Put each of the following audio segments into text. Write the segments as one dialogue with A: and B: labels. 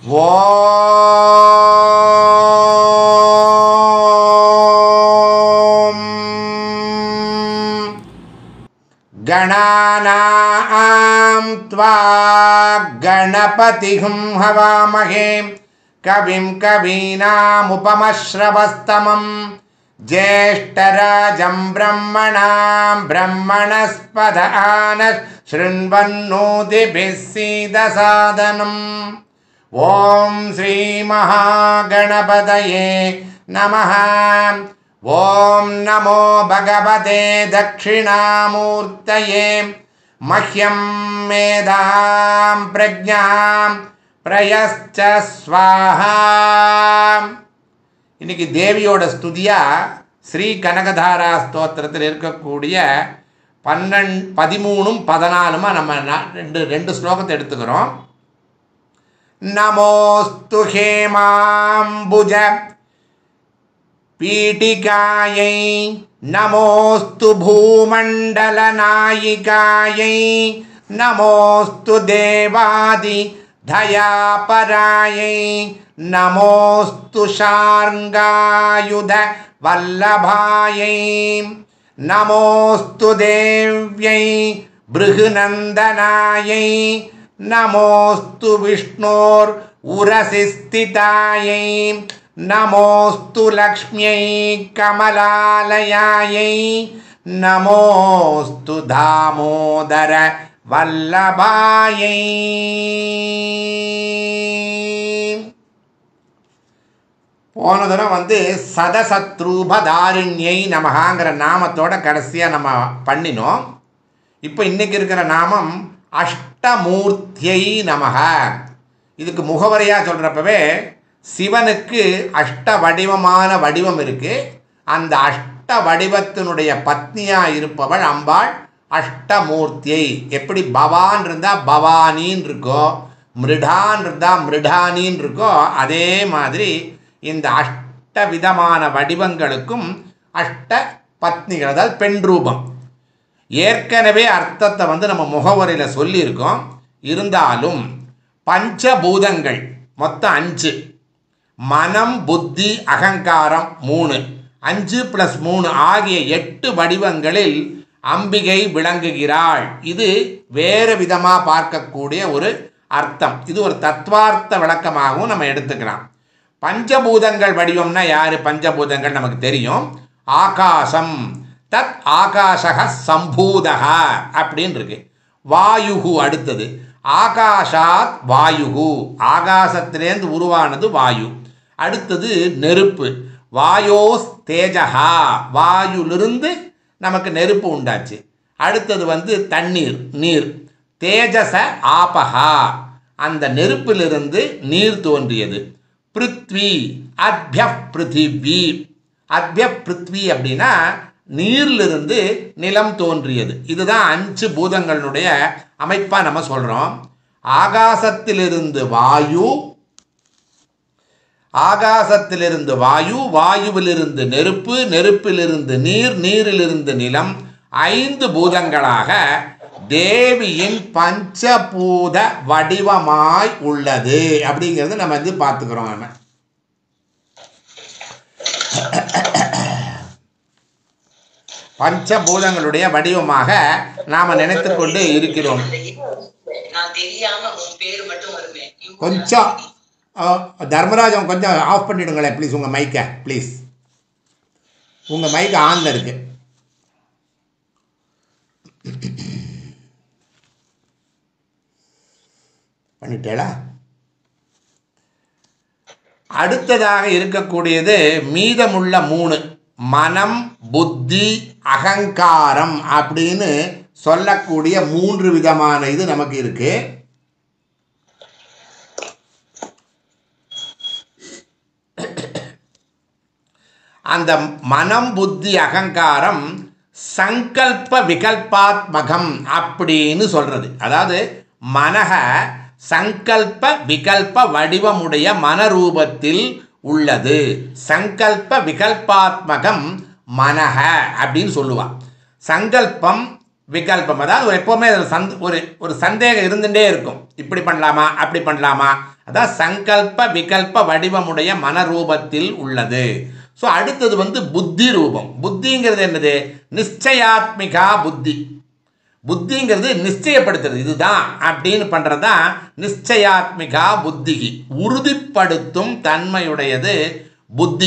A: ஓம் गणानां त्वा गणपतिं हवामहे कविं कवीनामुपमश्रवस्तमं ज्येष्ठराजं ब्रह्मणां ब्रह्मणस्पद आनः शृण्वन्नोतिभिः सीदसादनम् ॐ श्रीमहागणपतये नमः ॐ नमो भगवते दक्षिणामूर्तये मह्यं मेधां प्रज्ञां प्रयश्च स्वाहा இன்னைக்கு தேவியோட ஸ்துதியா ஸ்ரீ கனகதாரா ஸ்தோத்திரத்தில் இருக்கக்கூடிய பன்னெண்டு பதிமூணும் பதினாலுமா நம்ம நா- ரெண்டு ரெண்டு ஸ்லோகத்தை எடுத்துக்கிறோம் நமோஸ்து ஹேமாம்புஜ पीटिकायै नमोऽस्तु भूमण्डलनायिकायै नमोऽस्तु देवादि धयापरायै नमोऽस्तु शार्ङ्गायुध वल्लभायै नमोऽस्तु देव्यै भृगुनन्दनायै नमोऽस्तु विष्णोर् उरसि स्थितायै नमोऽस्तु लक्ष्म्यै कमलालयायै नमोऽस्तु दामोदर वल्लभायै போன தடவை வந்து சதசத்ரூபதாரிண்யை நமகாங்கிற நாமத்தோட கடைசியாக நம்ம பண்ணினோம் இப்போ இன்னைக்கு இருக்கிற நாமம் அஷ்டமூர்த்தியை நமக இதுக்கு முகவரியாக சொல்கிறப்பவே சிவனுக்கு அஷ்ட வடிவமான வடிவம் இருக்குது அந்த அஷ்ட வடிவத்தினுடைய பத்னியாக இருப்பவள் அம்பாள் அஷ்டமூர்த்தியை எப்படி பவான் இருந்தால் பவானின்னு இருக்கோ மிருடான் இருந்தால் மிருடானின்னு இருக்கோ அதே மாதிரி இந்த அஷ்ட விதமான வடிவங்களுக்கும் அஷ்ட பத்னிகள் அதாவது பெண் ரூபம் ஏற்கனவே அர்த்தத்தை வந்து நம்ம முகவரியில் சொல்லியிருக்கோம் இருந்தாலும் பஞ்சபூதங்கள் மொத்தம் அஞ்சு மனம் புத்தி அகங்காரம் மூணு அஞ்சு ப்ளஸ் மூணு ஆகிய எட்டு வடிவங்களில் அம்பிகை விளங்குகிறாள் இது வேறு விதமாக பார்க்கக்கூடிய ஒரு அர்த்தம் இது ஒரு தத்வார்த்த விளக்கமாகவும் நம்ம எடுத்துக்கலாம் பஞ்சபூதங்கள் வடிவம்னா யாரு பஞ்சபூதங்கள் நமக்கு தெரியும் ஆகாசம் தத் ஆகாஷக சம்பூதகா அப்படின்னு இருக்கு வாயுகு அடுத்தது ஆகாஷாத் வாயுகு ஆகாசத்திலேருந்து உருவானது வாயு அடுத்தது நெருப்பு வாயோஸ் தேஜகா வாயுலிருந்து நமக்கு நெருப்பு உண்டாச்சு அடுத்தது வந்து தண்ணீர் நீர் தேஜச ஆபகா அந்த நெருப்பிலிருந்து நீர் தோன்றியது பிருத்வி அத்ய பிருத்திவி அத்ய பிருத்வி அப்படின்னா நீரிலிருந்து நிலம் தோன்றியது இதுதான் அஞ்சு பூதங்களுடைய அமைப்பாக நம்ம சொல்கிறோம் ஆகாசத்திலிருந்து வாயு ஆகாசத்திலிருந்து வாயு வாயுவிலிருந்து நெருப்பு நெருப்பிலிருந்து நீர் நீரிலிருந்து நிலம் ஐந்து பூதங்களாக தேவியின் பஞ்சபூத வடிவமாய் உள்ளது அப்படிங்கிறது நம்ம வந்து பார்த்துக்கிறோம் நம்ம பஞ்சபூதங்களுடைய வடிவமாக நாம் நினைத்து கொண்டு இருக்கிறோம்
B: அந்த இது நான் தெரியாம உன் பேரு மட்டும் வருவேன்
A: கொஞ்சம் அஹ், தர்மராஜன் கொஞ்சம் ஆஃப் பண்ணிவிடுங்களேன் ப்ளீஸ் உங்கள் மைக்கை ப்ளீஸ் உங்கள் மைக் ஆனில் இருக்கு பண்ணிட்டேளா அடுத்ததாக இருக்கக்கூடியது மீதமுள்ள மூணு மனம் புத்தி அகங்காரம் அப்படின்னு சொல்லக்கூடிய மூன்று விதமான இது நமக்கு இருக்கு அந்த மனம் புத்தி அகங்காரம் சங்கல்ப விகல்பாத்மகம் அப்படின்னு சொல்றது அதாவது மனக சங்கல்ப விகல்ப வடிவமுடைய மனரூபத்தில் உள்ளது சங்கல்ப விகல்பாத்மகம் மனக அப்படின்னு சொல்லுவா சங்கல்பம் விகல்பம் அதாவது ஒரு எப்போவுமே ஒரு சந்த் ஒரு ஒரு சந்தேகம் இருந்துகிட்டே இருக்கும் இப்படி பண்ணலாமா அப்படி பண்ணலாமா அதான் சங்கல்ப விகல்ப வடிவமுடைய மனரூபத்தில் உள்ளது ஸோ அடுத்தது வந்து புத்தி ரூபம் புத்திங்கிறது என்னது நிச்சயாத்மிகா புத்தி புத்திங்கிறது நிச்சயப்படுத்துறது இதுதான் அப்படின்னு பண்ணுறது தான் நிச்சயாத்மிகா புத்தி உறுதிப்படுத்தும் தன்மையுடையது புத்தி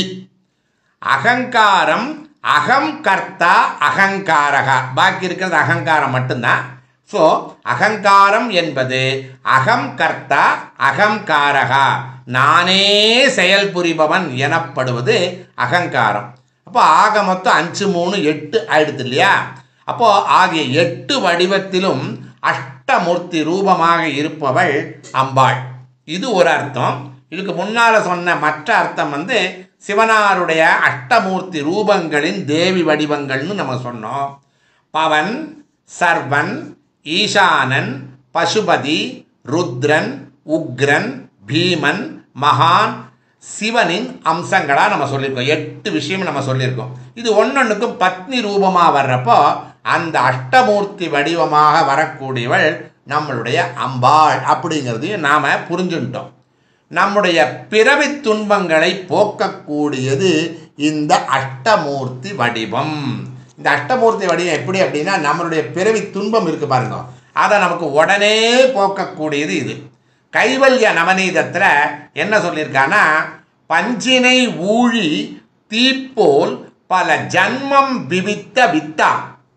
A: அகங்காரம் அகம் கர்த்தா அகங்காரகா பாக்கி இருக்கிறது அகங்காரம் மட்டும்தான் ஸோ அகங்காரம் என்பது அகம் கர்த்தா அகங்காரகா நானே செயல் புரிபவன் எனப்படுவது அகங்காரம் அப்போ ஆக மொத்தம் அஞ்சு மூணு எட்டு ஆயிடுது இல்லையா அப்போ ஆகிய எட்டு வடிவத்திலும் அஷ்டமூர்த்தி ரூபமாக இருப்பவள் அம்பாள் இது ஒரு அர்த்தம் இதுக்கு முன்னால் சொன்ன மற்ற அர்த்தம் வந்து சிவனாருடைய அஷ்டமூர்த்தி ரூபங்களின் தேவி வடிவங்கள்னு நம்ம சொன்னோம் பவன் சர்வன் ஈசானன் பசுபதி ருத்ரன் உக்ரன் பீமன் மகான் சிவனின் அம்சங்களாக நம்ம சொல்லியிருக்கோம் எட்டு விஷயம் நம்ம சொல்லியிருக்கோம் இது ஒன்னொன்றுக்கும் பத்னி ரூபமாக வர்றப்போ அந்த அஷ்டமூர்த்தி வடிவமாக வரக்கூடியவள் நம்மளுடைய அம்பாள் அப்படிங்கிறதையும் நாம் புரிஞ்சுட்டோம் நம்முடைய பிறவி துன்பங்களை போக்கக்கூடியது இந்த அஷ்டமூர்த்தி வடிவம் இந்த அஷ்டமூர்த்தி வடிவம் எப்படி அப்படின்னா நம்மளுடைய பிறவி துன்பம் இருக்கு பாருங்க அதை நமக்கு உடனே போக்கக்கூடியது இது கைவல்ய நவநீதத்தில் என்ன சொல்லியிருக்கான்னா பஞ்சினை ஊழி தீப்போல் பல ஜன்மம் விவித்த வித்தா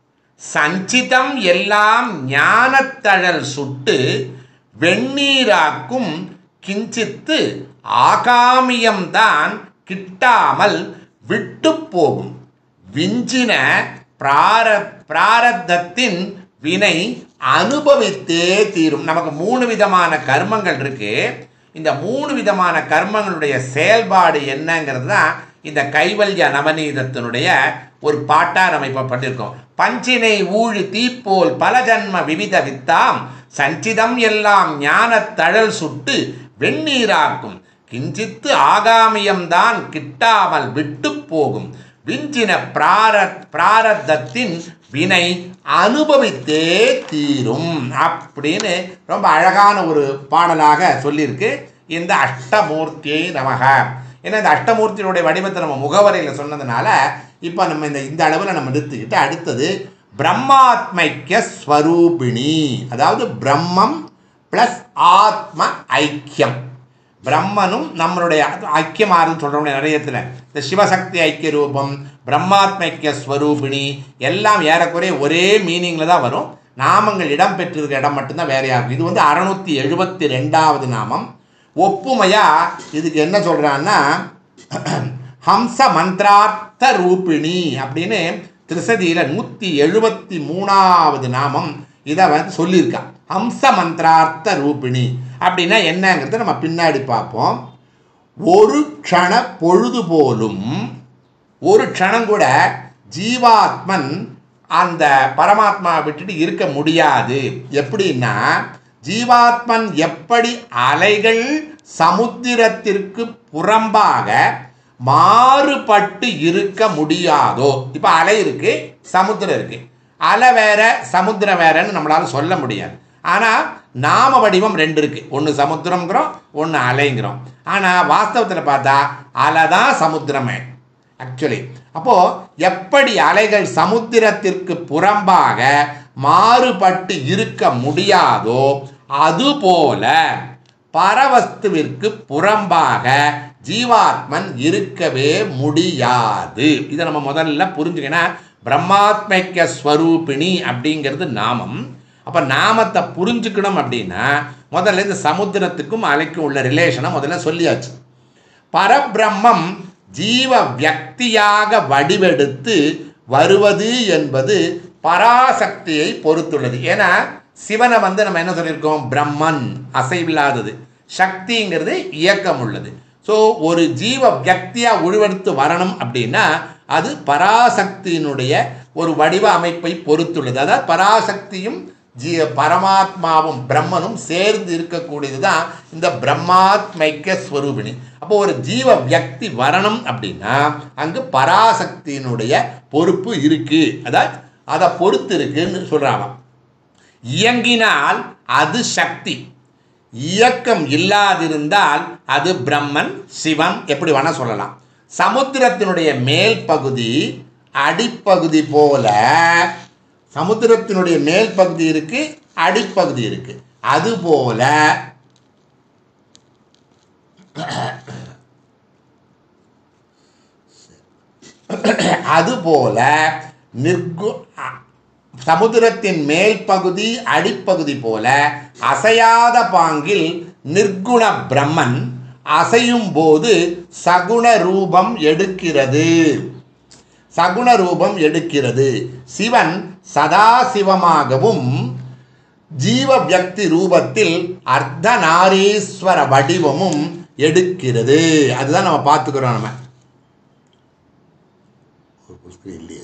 A: சஞ்சிதம் எல்லாம் ஞானத்தழல் சுட்டு வெந்நீராக்கும் கிஞ்சித்து ஆகாமியம்தான் கிட்டாமல் விட்டு போகும் விஞ்சின பிரார பிராரத்தத்தின் வினை அனுபவித்தே தீரும் நமக்கு மூணு விதமான கர்மங்கள் இருக்கு இந்த மூணு விதமான கர்மங்களுடைய செயல்பாடு என்னங்கிறது தான் இந்த கைவல்ய நவநீதத்தினுடைய ஒரு பாட்டா நம்ம இப்போ பண்ணியிருக்கோம் பஞ்சினை ஊழி தீப்போல் பல ஜன்ம விவித வித்தாம் சஞ்சிதம் எல்லாம் ஞானத் தழல் சுட்டு வெந்நீராக்கும் கிஞ்சித்து ஆகாமியம்தான் கிட்டாமல் விட்டு போகும் விஞ்சின பிரார பிராரத்தத்தின் வினை அனுபவித்தே தீரும் அப்படின்னு ரொம்ப அழகான ஒரு பாடலாக சொல்லியிருக்கு இந்த அஷ்டமூர்த்தியை நமக ஏன்னா இந்த அஷ்டமூர்த்தியினுடைய வடிவத்தை நம்ம முகவரையில் சொன்னதுனால இப்போ நம்ம இந்த இந்த அளவில் நம்ம நிறுத்திக்கிட்டு அடுத்தது பிரம்மாத்மைக்க ஸ்வரூபிணி அதாவது பிரம்மம் ப்ளஸ் ஆத்ம ஐக்கியம் பிரம்மனும் நம்மளுடைய ஐக்கியமாறுன்னு சொல்கிறோம் நிறைய இடத்துல இந்த சிவசக்தி ஐக்கிய ரூபம் பிரம்மாத்மைக்கிய ஸ்வரூபிணி எல்லாம் ஏறக்குறைய ஒரே மீனிங்கில் தான் வரும் நாமங்கள் இடம் பெற்றிருக்க இடம் மட்டும்தான் வேறையாகும் இது வந்து அறநூற்றி எழுபத்தி ரெண்டாவது நாமம் ஒப்புமையா இதுக்கு என்ன சொல்கிறான்னா ஹம்ச மந்த்ரார்த்த ரூபிணி அப்படின்னு திருசதியில் நூற்றி எழுபத்தி மூணாவது நாமம் இதை வந்து சொல்லியிருக்கா ஹம்ச மந்த்ரார்த்த ரூபிணி அப்படின்னா என்னங்கிறத நம்ம பின்னாடி பார்ப்போம் ஒரு க்ஷண பொழுது போலும் ஒரு க்ஷணம் கூட ஜீவாத்மன் அந்த பரமாத்மா விட்டுட்டு இருக்க முடியாது எப்படின்னா ஜீவாத்மன் எப்படி அலைகள் சமுத்திரத்திற்கு புறம்பாக மாறுபட்டு இருக்க முடியாதோ இப்போ அலை இருக்கு சமுத்திரம் இருக்கு அலை வேற சமுத்திரம் வேறன்னு நம்மளால சொல்ல முடியாது ஆனால் நாம வடிவம் ரெண்டு இருக்கு ஒன்று சமுத்திரங்கிறோம் ஒன்று அலைங்கிறோம் ஆனால் வாஸ்தவத்தில் பார்த்தா அலை தான் சமுத்திரமே ஆக்சுவலி அப்போ எப்படி அலைகள் சமுத்திரத்திற்கு புறம்பாக மாறுபட்டு இருக்க முடியாதோ அதுபோல பரவஸ்துவிற்கு புறம்பாக ஜீவாத்மன் இருக்கவே முடியாது இதை நம்ம முதல்ல புரிஞ்சுக்கணும் பிரம்மாத்மைக்க ஸ்வரூபிணி அப்படிங்கிறது நாமம் அப்போ நாமத்தை புரிஞ்சுக்கணும் அப்படின்னா முதல்ல இந்த சமுத்திரத்துக்கும் அலைக்கும் உள்ள ரிலேஷனை முதல்ல சொல்லியாச்சு பரபிரம்மம் ஜீவ வியக்தியாக வடிவெடுத்து வருவது என்பது பராசக்தியை பொறுத்துள்ளது ஏன்னா சிவனை வந்து நம்ம என்ன சொல்லியிருக்கோம் பிரம்மன் அசைவில்லாதது சக்திங்கிறது இயக்கம் உள்ளது ஸோ ஒரு ஜீவ வியக்தியாக உருவெடுத்து வரணும் அப்படின்னா அது பராசக்தியினுடைய ஒரு வடிவ அமைப்பை பொறுத்துள்ளது அதாவது பராசக்தியும் ஜீ பரமாத்மாவும் பிரம்மனும் சேர்ந்து இருக்கக்கூடியது தான் இந்த பிரம்மாத்மைக்க ஸ்வரூபிணி அப்போ ஒரு ஜீவ வியக்தி வரணும் அப்படின்னா அங்கு பராசக்தியினுடைய பொறுப்பு இருக்கு அதாவது அதை பொறுத்து இருக்குன்னு சொல்கிறாங்க இயங்கினால் அது சக்தி இயக்கம் இல்லாதிருந்தால் அது பிரம்மன் சிவன் எப்படி வேணா சொல்லலாம் சமுத்திரத்தினுடைய மேல் பகுதி அடிப்பகுதி போல சமுத்திரத்தினுடைய மேல் பகுதி இருக்கு அடிப்பகுதி இருக்கு அதுபோல அதுபோல நிர்கு அ- சமுத்திரத்தின் மேல் பகுதி அடிப்பகுதி போல அசையாத பாங்கில் நிர்குண பிரம்மன் அசையும் போது சகுண ரூபம் எடுக்கிறது சகுண ரூபம் எடுக்கிறது சிவன் சதாசிவமாகவும் ஜீவ வியக்தி ரூபத்தில் அர்த்தநாரீஸ்வர வடிவமும் எடுக்கிறது அதுதான் நம்ம பார்த்துக்கிறோம் நம்ம ஒரு full screen இல்லையே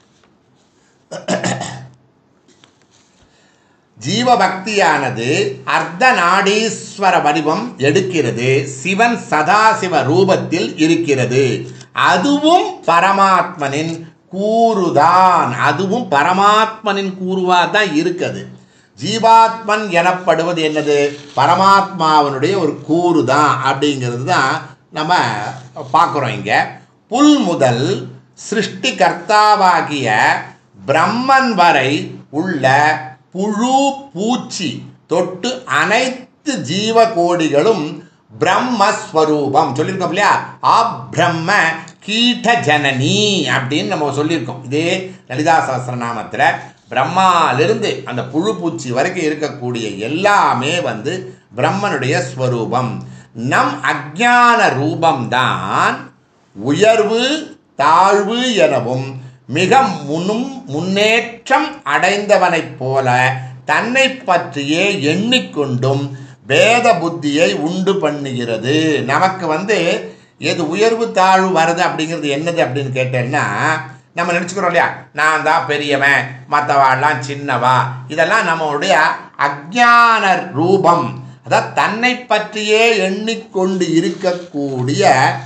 A: ஜீவபக்தியானது அர்த்தநாடீஸ்வர வடிவம் எடுக்கிறது சிவன் சதாசிவ ரூபத்தில் இருக்கிறது அதுவும் பரமாத்மனின் கூறுதான் அதுவும் பரமாத்மனின் கூறுவா தான் இருக்குது ஜீவாத்மன் எனப்படுவது என்னது பரமாத்மாவனுடைய ஒரு கூறு தான் அப்படிங்கிறது தான் நம்ம பார்க்குறோம் இங்கே புல் முதல் சிருஷ்டிகர்த்தாவாகிய பிரம்மன் வரை உள்ள புழு பூச்சி தொட்டு அனைத்து ஜீவ கோடிகளும் பிரம்மஸ்வரூபம் சொல்லியிருக்கோம் இல்லையா அப்ரம்ம கீட்ட ஜனனி அப்படின்னு நம்ம சொல்லியிருக்கோம் இதே லலிதா சஹஸ்ரநாமத்தில் பிரம்மாலிருந்து அந்த புழு பூச்சி வரைக்கும் இருக்கக்கூடிய எல்லாமே வந்து பிரம்மனுடைய ஸ்வரூபம் நம் அஜான ரூபம்தான் உயர்வு தாழ்வு எனவும் மிக முன்னும் முன்னேற்றம் அடைந்தவனைப் போல தன்னை பற்றியே எண்ணிக்கொண்டும் வேத புத்தியை உண்டு பண்ணுகிறது நமக்கு வந்து எது உயர்வு தாழ்வு வருது அப்படிங்கிறது என்னது அப்படின்னு கேட்டேன்னா நம்ம நினச்சிக்கிறோம் இல்லையா நான் தான் பெரியவன் மற்றவாள்லாம் சின்னவா இதெல்லாம் நம்மளுடைய அஜான ரூபம் அதாவது தன்னை பற்றியே எண்ணிக்கொண்டு இருக்கக்கூடிய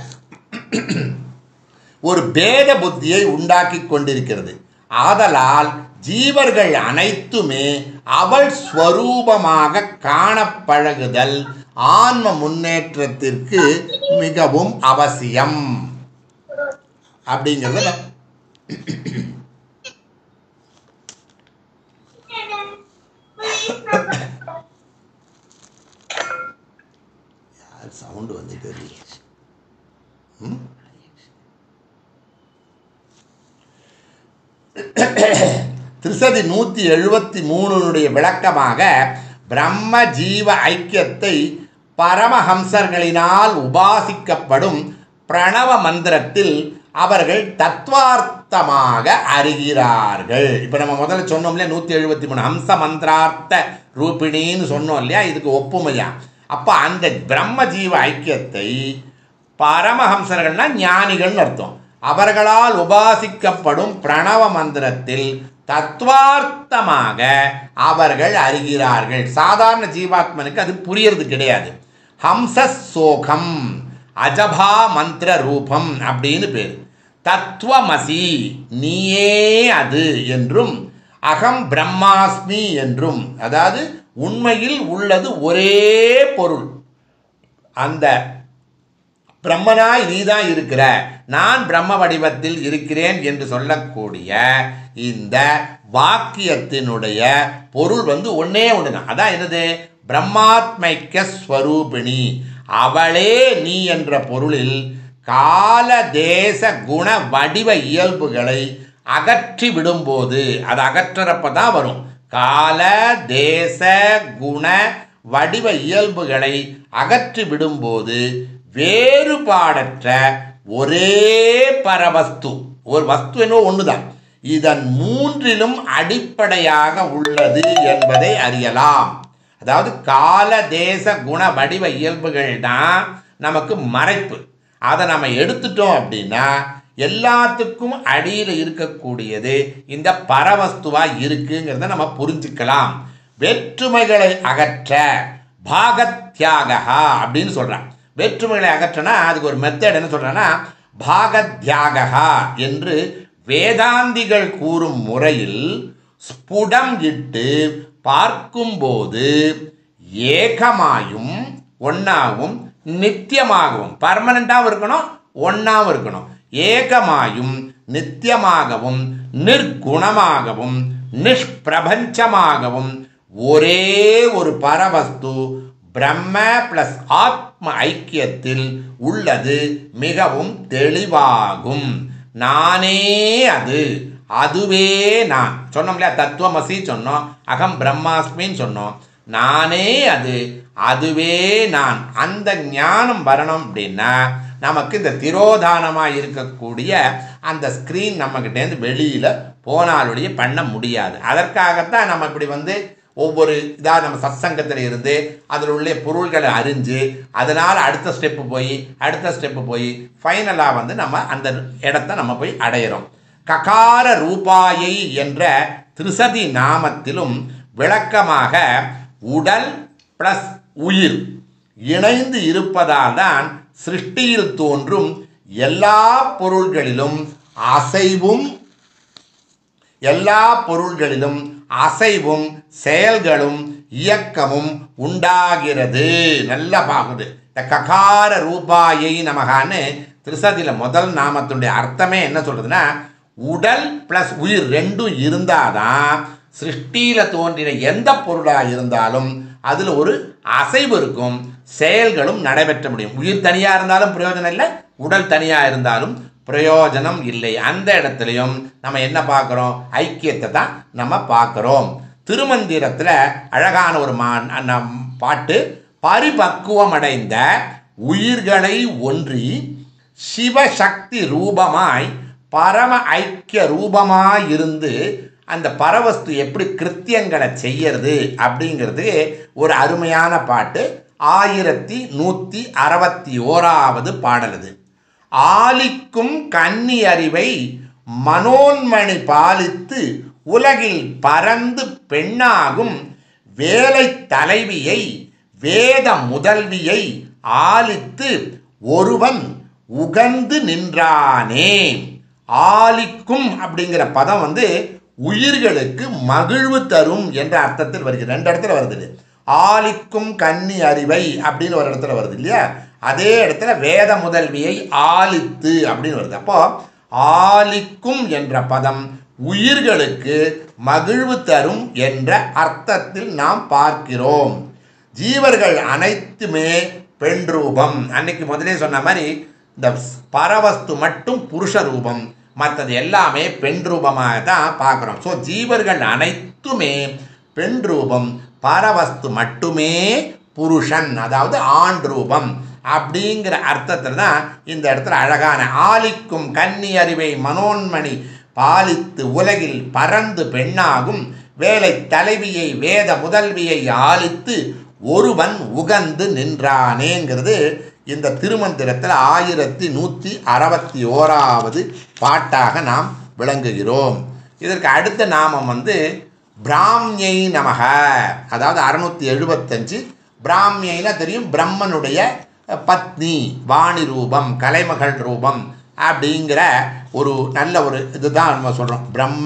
A: ஒரு பேத புத்தியை உண்டாக்கி கொண்டிருக்கிறது ஆதலால் ஜீவர்கள் அனைத்துமே அவள் ஸ்வரூபமாக காணப்பழகுதல் ஆன்ம முன்னேற்றத்திற்கு மிகவும் அவசியம் அப்படிங்கிறத நான் யார் சவுண்டு வந்து தெரியல ம்? திருசதி நூற்றி எழுபத்தி மூணுனுடைய விளக்கமாக பிரம்ம ஜீவ ஐக்கியத்தை பரமஹம்சர்களினால் உபாசிக்கப்படும் பிரணவ மந்திரத்தில் அவர்கள் தத்துவார்த்தமாக அறிகிறார்கள் இப்போ நம்ம முதல்ல சொன்னோம் இல்லையா நூற்றி எழுபத்தி மூணு ஹம்ச மந்திரார்த்த ரூபிணின்னு சொன்னோம் இல்லையா இதுக்கு ஒப்புமையா அப்போ அந்த பிரம்ம ஜீவ ஐக்கியத்தை பரமஹம்சர்கள்னா ஞானிகள்னு அர்த்தம் அவர்களால் உபாசிக்கப்படும் பிரணவ மந்திரத்தில் தத்துவார்த்தமாக அவர்கள் அறிகிறார்கள் சாதாரண ஜீவாத்மனுக்கு அது புரியறது கிடையாது ஹம்ச சோகம் அஜபா மந்திர ரூபம் அப்படின்னு பேர் தத்துவமசி நீயே அது என்றும் அகம் பிரம்மாஸ்மி என்றும் அதாவது உண்மையில் உள்ளது ஒரே பொருள் அந்த பிரம்மனாய் நீதான் இருக்கிற நான் பிரம்ம வடிவத்தில் இருக்கிறேன் என்று சொல்லக்கூடிய இந்த வாக்கியத்தினுடைய பொருள் வந்து ஒன்னே ஒன்று தான் அதான் என்னது பிரம்மாத்மைக்க ஸ்வரூபிணி அவளே நீ என்ற பொருளில் கால தேச குண வடிவ இயல்புகளை அகற்றி விடும்போது அது அகற்றுறப்ப தான் வரும் கால தேச குண வடிவ இயல்புகளை அகற்றி விடும்போது வேறுபாடற்ற ஒரே பரவஸ்து ஒரு வஸ்து என்னவோ ஒண்ணுதான் இதன் மூன்றிலும் அடிப்படையாக உள்ளது என்பதை அறியலாம் அதாவது கால தேச குண வடிவ இயல்புகள் தான் நமக்கு மறைப்பு அதை நம்ம எடுத்துட்டோம் அப்படின்னா எல்லாத்துக்கும் அடியில் இருக்கக்கூடியது இந்த பரவஸ்துவா இருக்குங்கிறத நம்ம புரிஞ்சுக்கலாம் வேற்றுமைகளை அகற்ற பாகத்யாகா அப்படின்னு சொல்றான் வேற்றுமைகளை அகற்றனா அதுக்கு ஒரு மெத்தட் என்ன சொல்றான்னா பாகத்யாகா என்று வேதாந்திகள் கூறும் முறையில் ஸ்புடம் இட்டு பார்க்கும்போது ஏகமாயும் ஒன்னாகவும் நித்தியமாகவும் பர்மனண்டாகவும் இருக்கணும் ஒன்னாவும் இருக்கணும் ஏகமாயும் நித்தியமாகவும் நிர்குணமாகவும் நிஷ்பிரபஞ்சமாகவும் ஒரே ஒரு பரவஸ்து பிரம்ம பிளஸ் ஆத்ம ஐக்கியத்தில் உள்ளது மிகவும் தெளிவாகும் நானே அது அதுவே நான் சொன்னோம் இல்லையா தத்துவமசி சொன்னோம் அகம் பிரம்மாஸ்மின்னு சொன்னோம் நானே அது அதுவே நான் அந்த ஞானம் வரணும் அப்படின்னா நமக்கு இந்த திரோதானமாக இருக்கக்கூடிய அந்த ஸ்க்ரீன் நம்மக்கிட்டேருந்து வெளியில் போனாலுடைய பண்ண முடியாது அதற்காகத்தான் நம்ம இப்படி வந்து ஒவ்வொரு இதாக நம்ம சத்சங்கத்தில் இருந்து அதில் உள்ள பொருள்களை அறிஞ்சு அதனால் அடுத்த ஸ்டெப்பு போய் அடுத்த ஸ்டெப்பு போய் ஃபைனலாக வந்து நம்ம அந்த இடத்த நம்ம போய் அடையிறோம் ககார ரூபாயை என்ற திரிசதி நாமத்திலும் விளக்கமாக உடல் ப்ளஸ் உயிர் இணைந்து இருப்பதால் தான் சிருஷ்டியில் தோன்றும் எல்லா பொருள்களிலும் அசைவும் எல்லா பொருள்களிலும் அசைவும் செயல்களும் இயக்கமும் உண்டாகிறது நல்லா பார்க்குது இந்த ககார ரூபாயை நமகான்னு திருசதியில் முதல் நாமத்துடைய அர்த்தமே என்ன சொல்றதுன்னா உடல் ப்ளஸ் உயிர் ரெண்டும் இருந்தாதான் சிருஷ்டியில் தோன்றின எந்த பொருளாக இருந்தாலும் அதில் ஒரு அசைவு இருக்கும் செயல்களும் நடைபெற்ற முடியும் உயிர் தனியாக இருந்தாலும் பிரயோஜனம் இல்லை உடல் தனியாக இருந்தாலும் பிரயோஜனம் இல்லை அந்த இடத்துலையும் நம்ம என்ன பார்க்குறோம் ஐக்கியத்தை தான் நம்ம பார்க்குறோம் திருமந்திரத்தில் அழகான ஒரு மா நம் பாட்டு பரிபக்குவமடைந்த உயிர்களை ஒன்றி சிவசக்தி ரூபமாய் பரம ஐக்கிய ரூபமாய் இருந்து அந்த பரவஸ்து எப்படி கிருத்தியங்களை செய்யறது அப்படிங்கிறது ஒரு அருமையான பாட்டு ஆயிரத்தி நூற்றி அறுபத்தி ஓராவது பாடல் இது ஆலிக்கும் கன்னி அறிவை மனோன்மணி பாலித்து உலகில் பறந்து பெண்ணாகும் வேலை தலைவியை வேத முதல்வியை ஆலித்து ஒருவன் உகந்து நின்றானே ஆலிக்கும் அப்படிங்கிற பதம் வந்து உயிர்களுக்கு மகிழ்வு தரும் என்ற அர்த்தத்தில் வருகிறது ரெண்டு இடத்துல வருது இது. ஆலிக்கும் கன்னி அறிவை அப்படின்னு ஒரு இடத்துல வருது இல்லையா அதே இடத்துல வேத முதல்வியை ஆலித்து அப்படின்னு வருது அப்போ ஆலிக்கும் என்ற பதம் உயிர்களுக்கு மகிழ்வு தரும் என்ற அர்த்தத்தில் நாம் பார்க்கிறோம் ஜீவர்கள் அனைத்துமே பெண் ரூபம் அன்னைக்கு முதலே சொன்ன மாதிரி இந்த பரவஸ்து மட்டும் புருஷ ரூபம் மற்றது எல்லாமே பெண் ரூபமாக தான் பார்க்குறோம் ஸோ ஜீவர்கள் அனைத்துமே பெண் ரூபம் பரவஸ்து மட்டுமே புருஷன் அதாவது ஆண் ரூபம் அப்படிங்கிற அர்த்தத்தில் தான் இந்த இடத்துல அழகான ஆலிக்கும் கன்னி அறிவை மனோன்மணி பாலித்து உலகில் பறந்து பெண்ணாகும் வேலை தலைவியை வேத முதல்வியை ஆலித்து ஒருவன் உகந்து நின்றானேங்கிறது இந்த திருமந்திரத்தில் ஆயிரத்தி நூற்றி அறுபத்தி ஓராவது பாட்டாக நாம் விளங்குகிறோம் இதற்கு அடுத்த நாமம் வந்து பிராம்யை நமக அதாவது அறுநூத்தி எழுபத்தஞ்சு பிராமியைனா தெரியும் பிரம்மனுடைய பத்னி வாணி ரூபம் கலைமகள் ரூபம் அப்படிங்கிற ஒரு நல்ல ஒரு இதுதான் நம்ம சொல்கிறோம் பிரம்ம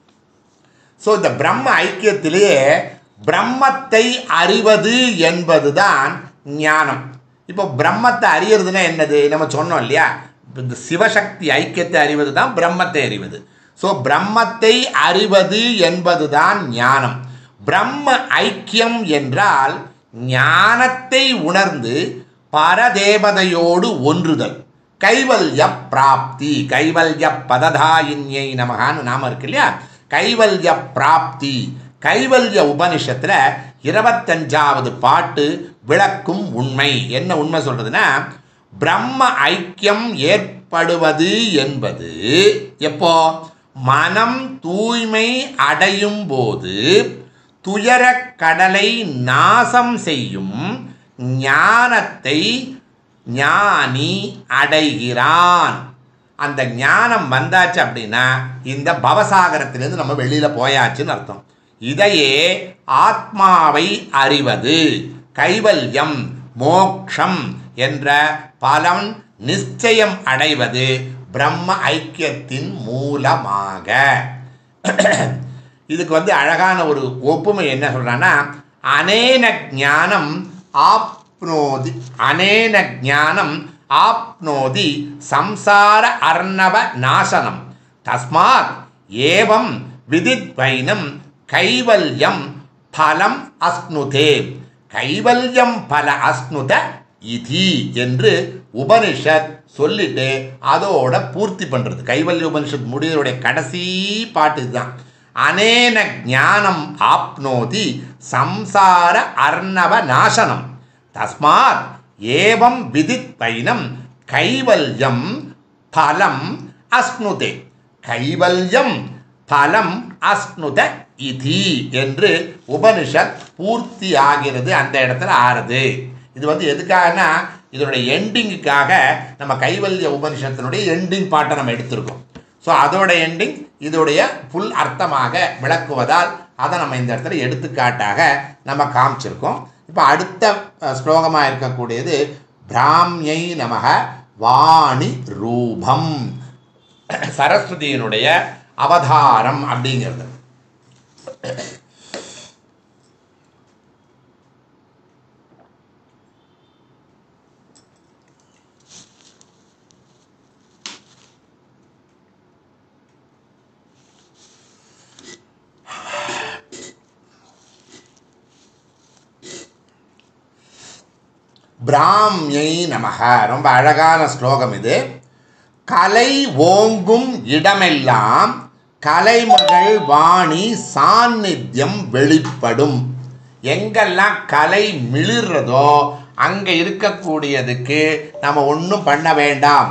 A: ஸோ இந்த பிரம்ம ஐக்கியத்திலேயே பிரம்மத்தை அறிவது என்பதுதான் ஞானம் இப்போ பிரம்மத்தை அறியறதுன்னா என்னது நம்ம சொன்னோம் இல்லையா இந்த சிவசக்தி ஐக்கியத்தை அறிவது தான் பிரம்மத்தை அறிவது ஸோ பிரம்மத்தை அறிவது என்பதுதான் ஞானம் பிரம்ம ஐக்கியம் என்றால் ஞானத்தை உணர்ந்து பரதேவதையோடு ஒன்றுதல் கைவல்ய பிராப்தி கைவல்ய பததாயின்யை நமகான்னு நாம இருக்கு இல்லையா கைவல்ய பிராப்தி கைவல்ய உபனிஷத்தில் இருபத்தஞ்சாவது பாட்டு விளக்கும் உண்மை என்ன உண்மை சொல்றதுன்னா பிரம்ம ஐக்கியம் ஏற்படுவது என்பது எப்போ மனம் தூய்மை அடையும் போது துயரக் கடலை நாசம் செய்யும் ஞானத்தை ஞானி அடைகிறான் அந்த ஞானம் வந்தாச்சு அப்படின்னா இந்த பவசாகரத்திலிருந்து நம்ம வெளியில் போயாச்சுன்னு அர்த்தம் இதையே ஆத்மாவை அறிவது கைவல்யம் மோக்ஷம் என்ற பலன் நிச்சயம் அடைவது பிரம்ம ஐக்கியத்தின் மூலமாக இதுக்கு வந்து அழகான ஒரு ஒப்புமை என்ன சொல்றான்னா அனேன ஞானம் ஆப்னோதி அனேன ஞானம் ஆப்னோதி சம்சார அர்ணவ நாசனம் தஸ்மாத் ஏவம் விதித்வைனம் கைவல்யம் பலம் அஸ்னுதே கைவல்யம் பல அஸ்னுத இதி என்று உபனிஷத் சொல்லிட்டு அதோட பூர்த்தி பண்றது கைவல்ய உபனிஷத் முடிவுடைய கடைசி பாட்டு இதுதான் அனேன ஞானம் ஆப்னோதி சம்சார அர்ணவ நாசனம் தஸ்மாத் ஏவம் விதித்வைனம் கைவல்யம் பலம் அஸ்னுதே கைவல்யம் பலம் அஸ்னுத இதி என்று உபனிஷத் பூர்த்தி ஆகிறது அந்த இடத்துல ஆறுது இது வந்து எதுக்காகனா இதனுடைய எண்டிங்குக்காக நம்ம கைவல்ய உபனிஷத்தினுடைய எண்டிங் பாட்டை நம்ம எடுத்திருக்கோம் ஸோ அதோட எண்டிங் இதோடைய புல் அர்த்தமாக விளக்குவதால் அதை நம்ம இந்த இடத்துல எடுத்துக்காட்டாக நம்ம காமிச்சிருக்கோம் இப்போ அடுத்த அஹ், ஸ்லோகமா இருக்கக்கூடியது பிராமியை நமக வாணி ரூபம் சரஸ்வதியினுடைய அவதாரம் அப்படிங்கிறது பிராமியை நமக ரொம்ப அழகான ஸ்லோகம் இது கலை ஓங்கும் இடமெல்லாம் கலைமகள் வாணி சாநித்தியம் வெளிப்படும் எங்கெல்லாம் கலை மிளிர்றதோ அங்கே இருக்கக்கூடியதுக்கு நம்ம ஒன்றும் பண்ண வேண்டாம்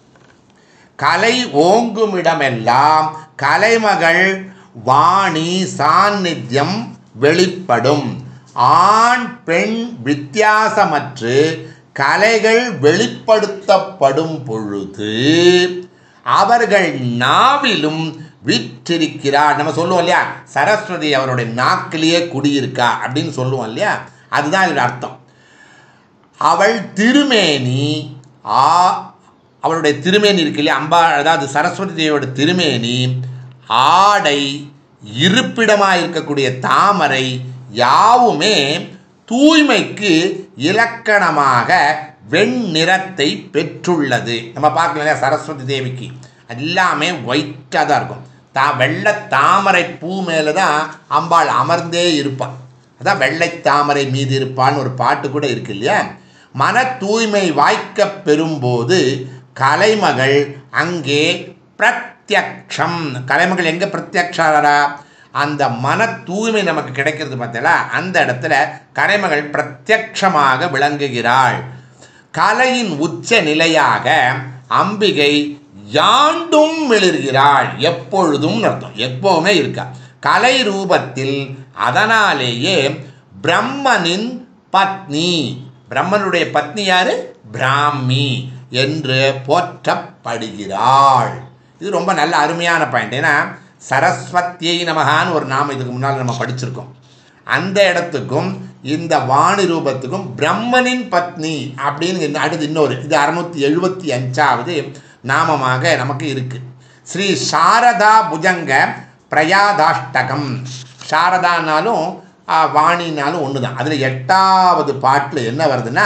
A: கலை ஓங்கும் இடமெல்லாம் கலைமகள் வாணி சாநித்தியம் வெளிப்படும் ஆண் பெண் வித்தியாசமற்று கலைகள் வெளிப்படுத்தப்படும் பொழுது அவர்கள் நாவிலும் விற்றிருக்கிறார் நம்ம சொல்லுவோம் இல்லையா சரஸ்வதி அவருடைய நாக்கிலேயே குடியிருக்கா அப்படின்னு சொல்லுவோம் இல்லையா அதுதான் இதோட அர்த்தம் அவள் திருமேனி ஆ அவளுடைய திருமேனி இருக்கு இல்லையா அம்பா அதாவது சரஸ்வதி தேவியோட திருமேனி ஆடை இருப்பிடமாக இருக்கக்கூடிய தாமரை யாவுமே தூய்மைக்கு இலக்கணமாக வெண்ணிறத்தை பெற்றுள்ளது நம்ம பார்க்கலாம் இல்லையா சரஸ்வதி தேவிக்கு எல்லாமே ஒயிட்டாக தான் இருக்கும் தா வெள்ளை தாமரை பூ மேலே தான் அம்பாள் அமர்ந்தே இருப்பாள் அதான் வெள்ளை தாமரை மீது இருப்பான்னு ஒரு பாட்டு கூட இருக்கு இல்லையா மன தூய்மை வாய்க்க பெறும்போது கலைமகள் அங்கே பிரத்யக்ஷம் கலைமகள் எங்கே பிரத்யக்ஷாரா அந்த மன தூய்மை நமக்கு கிடைக்கிறது பார்த்தீங்களா அந்த இடத்துல கலைமகள் பிரத்யக்ஷமாக விளங்குகிறாள் கலையின் உச்ச நிலையாக அம்பிகை யாண்டும் மிளிர்கிறாள் எப்பொழுதும் அர்த்தம் எப்பவுமே இருக்கா கலை ரூபத்தில் அதனாலேயே பிரம்மனின் பத்னி பிரம்மனுடைய பத்னி யாரு பிராமி என்று போற்றப்படுகிறாள் இது ரொம்ப நல்ல அருமையான பாயிண்ட் ஏன்னா சரஸ்வத்தியை நமகான்னு ஒரு நாமம் இதுக்கு முன்னால் நம்ம படிச்சிருக்கோம் அந்த இடத்துக்கும் இந்த வாணி ரூபத்துக்கும் பிரம்மனின் பத்னி அப்படின்னு இன்னும் அடுத்து இன்னொரு இது அறுநூத்தி எழுபத்தி அஞ்சாவது நாமமாக நமக்கு இருக்கு ஸ்ரீ சாரதா புஜங்க பிரயாதாஷ்டகம் சாரதானாலும் ஆ, வாணினாலும் ஒன்று தான் அதில் எட்டாவது பாட்டில் என்ன வருதுன்னா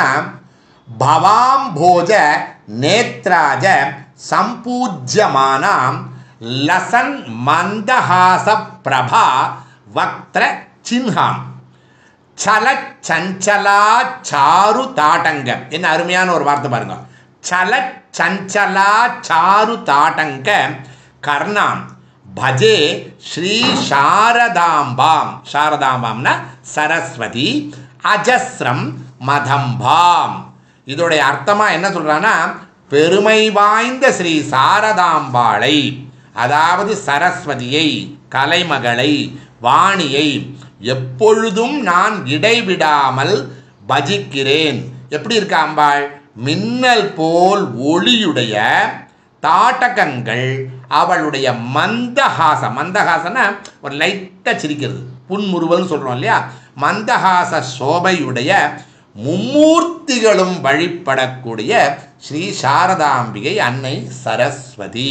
A: பவாம்போஜ நேத்ராஜ சம்பூஜ்யமானாம் லசன் மந்தஹாச பிரபா வக்திர சின்ஹாம் சலச்சஞ்சலா சாரு தாட்டங்க என்ன அருமையான ஒரு வார்த்தை பாருங்க சலச்சஞ்சலா சாரு தாட்டங்க கர்ணாம் பஜே ஸ்ரீ சாரதாம்பாம் சாரதாம்பாம்னா சரஸ்வதி அஜஸ்ரம் மதம்பாம் இதோடைய அர்த்தமா என்ன சொல்றான்னா பெருமை வாய்ந்த ஸ்ரீ சாரதாம்பாளை அதாவது சரஸ்வதியை கலைமகளை வாணியை எப்பொழுதும் நான் இடைவிடாமல் பஜிக்கிறேன் எப்படி இருக்கா அம்பாள் மின்னல் போல் ஒளியுடைய தாட்டகங்கள் அவளுடைய மந்தஹாசம் மந்தஹாசனா ஒரு லைட்டாக சிரிக்கிறது புன்முறுவல்னு சொல்கிறோம் இல்லையா மந்தஹாச சோபையுடைய மும்மூர்த்திகளும் வழிபடக்கூடிய ஸ்ரீ சாரதாம்பிகை அன்னை சரஸ்வதி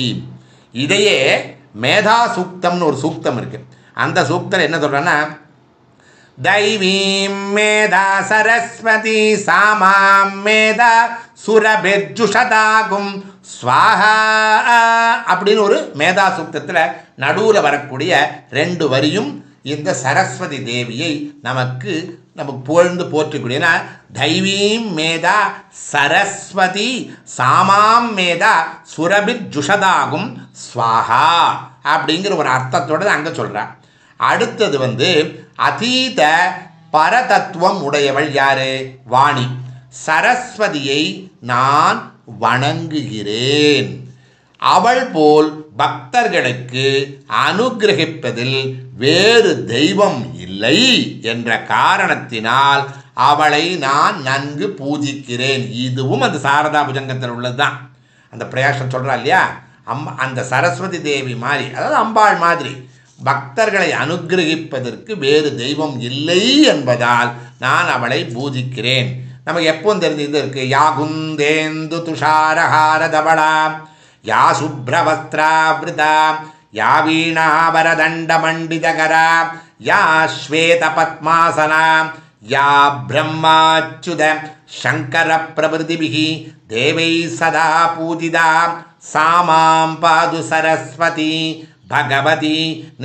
A: இதையே மேதா சூக்தம்னு ஒரு சூக்தம் இருக்கு அந்த சூக்தம் என்ன சொல்றேன்னா தைவீம் மேதா சரஸ்வதி சாமாம் மேதா சுரபெஜுஷதாகும் ஸ்வாஹா அப்படின்னு ஒரு மேதா சூக்தத்தில் நடுவில் வரக்கூடிய ரெண்டு வரியும் இந்த சரஸ்வதி தேவியை நமக்கு நமக்கு புகழ்ந்து போற்றக்கூடியனா தைவீம் மேதா சரஸ்வதி சாமாம் மேதா சுரபித் ஜுஷதாகும் ஸ்வாஹா அப்படிங்கிற ஒரு அர்த்தத்தோட அங்கே சொல்கிறார் அடுத்தது வந்து அதீத பரதத்துவம் உடையவள் யாரு வாணி சரஸ்வதியை நான் வணங்குகிறேன் அவள் போல் பக்தர்களுக்கு அனுகிரகிப்பதில் வேறு தெய்வம் இல்லை என்ற காரணத்தினால் அவளை நான் நன்கு பூஜிக்கிறேன் இதுவும் அந்த சாரதா புஜங்கத்தில் உள்ளதுதான் அந்த பிரயாசம் சொல்கிறா இல்லையா அம் அந்த சரஸ்வதி தேவி மாதிரி அதாவது அம்பாள் மாதிரி பக்தர்களை அனுகிரகிப்பதற்கு வேறு தெய்வம் இல்லை என்பதால் நான் அவளை பூஜிக்கிறேன் நமக்கு எப்பவும் தெரிஞ்சது இருக்கு யா குந்தேந்து துஷாரஹார தவளா யா சுப்ரவஸ்திராவிருதா யா வீணாவரதண்ட மண்டிதகரா யா ஸ்வேத பத்மாசனா யா பிரம்மாச்சுத சங்கர பிரபுதிபிகி தேவை சதா பூஜிதா சாமாம் பாது சரஸ்வதி பகவதி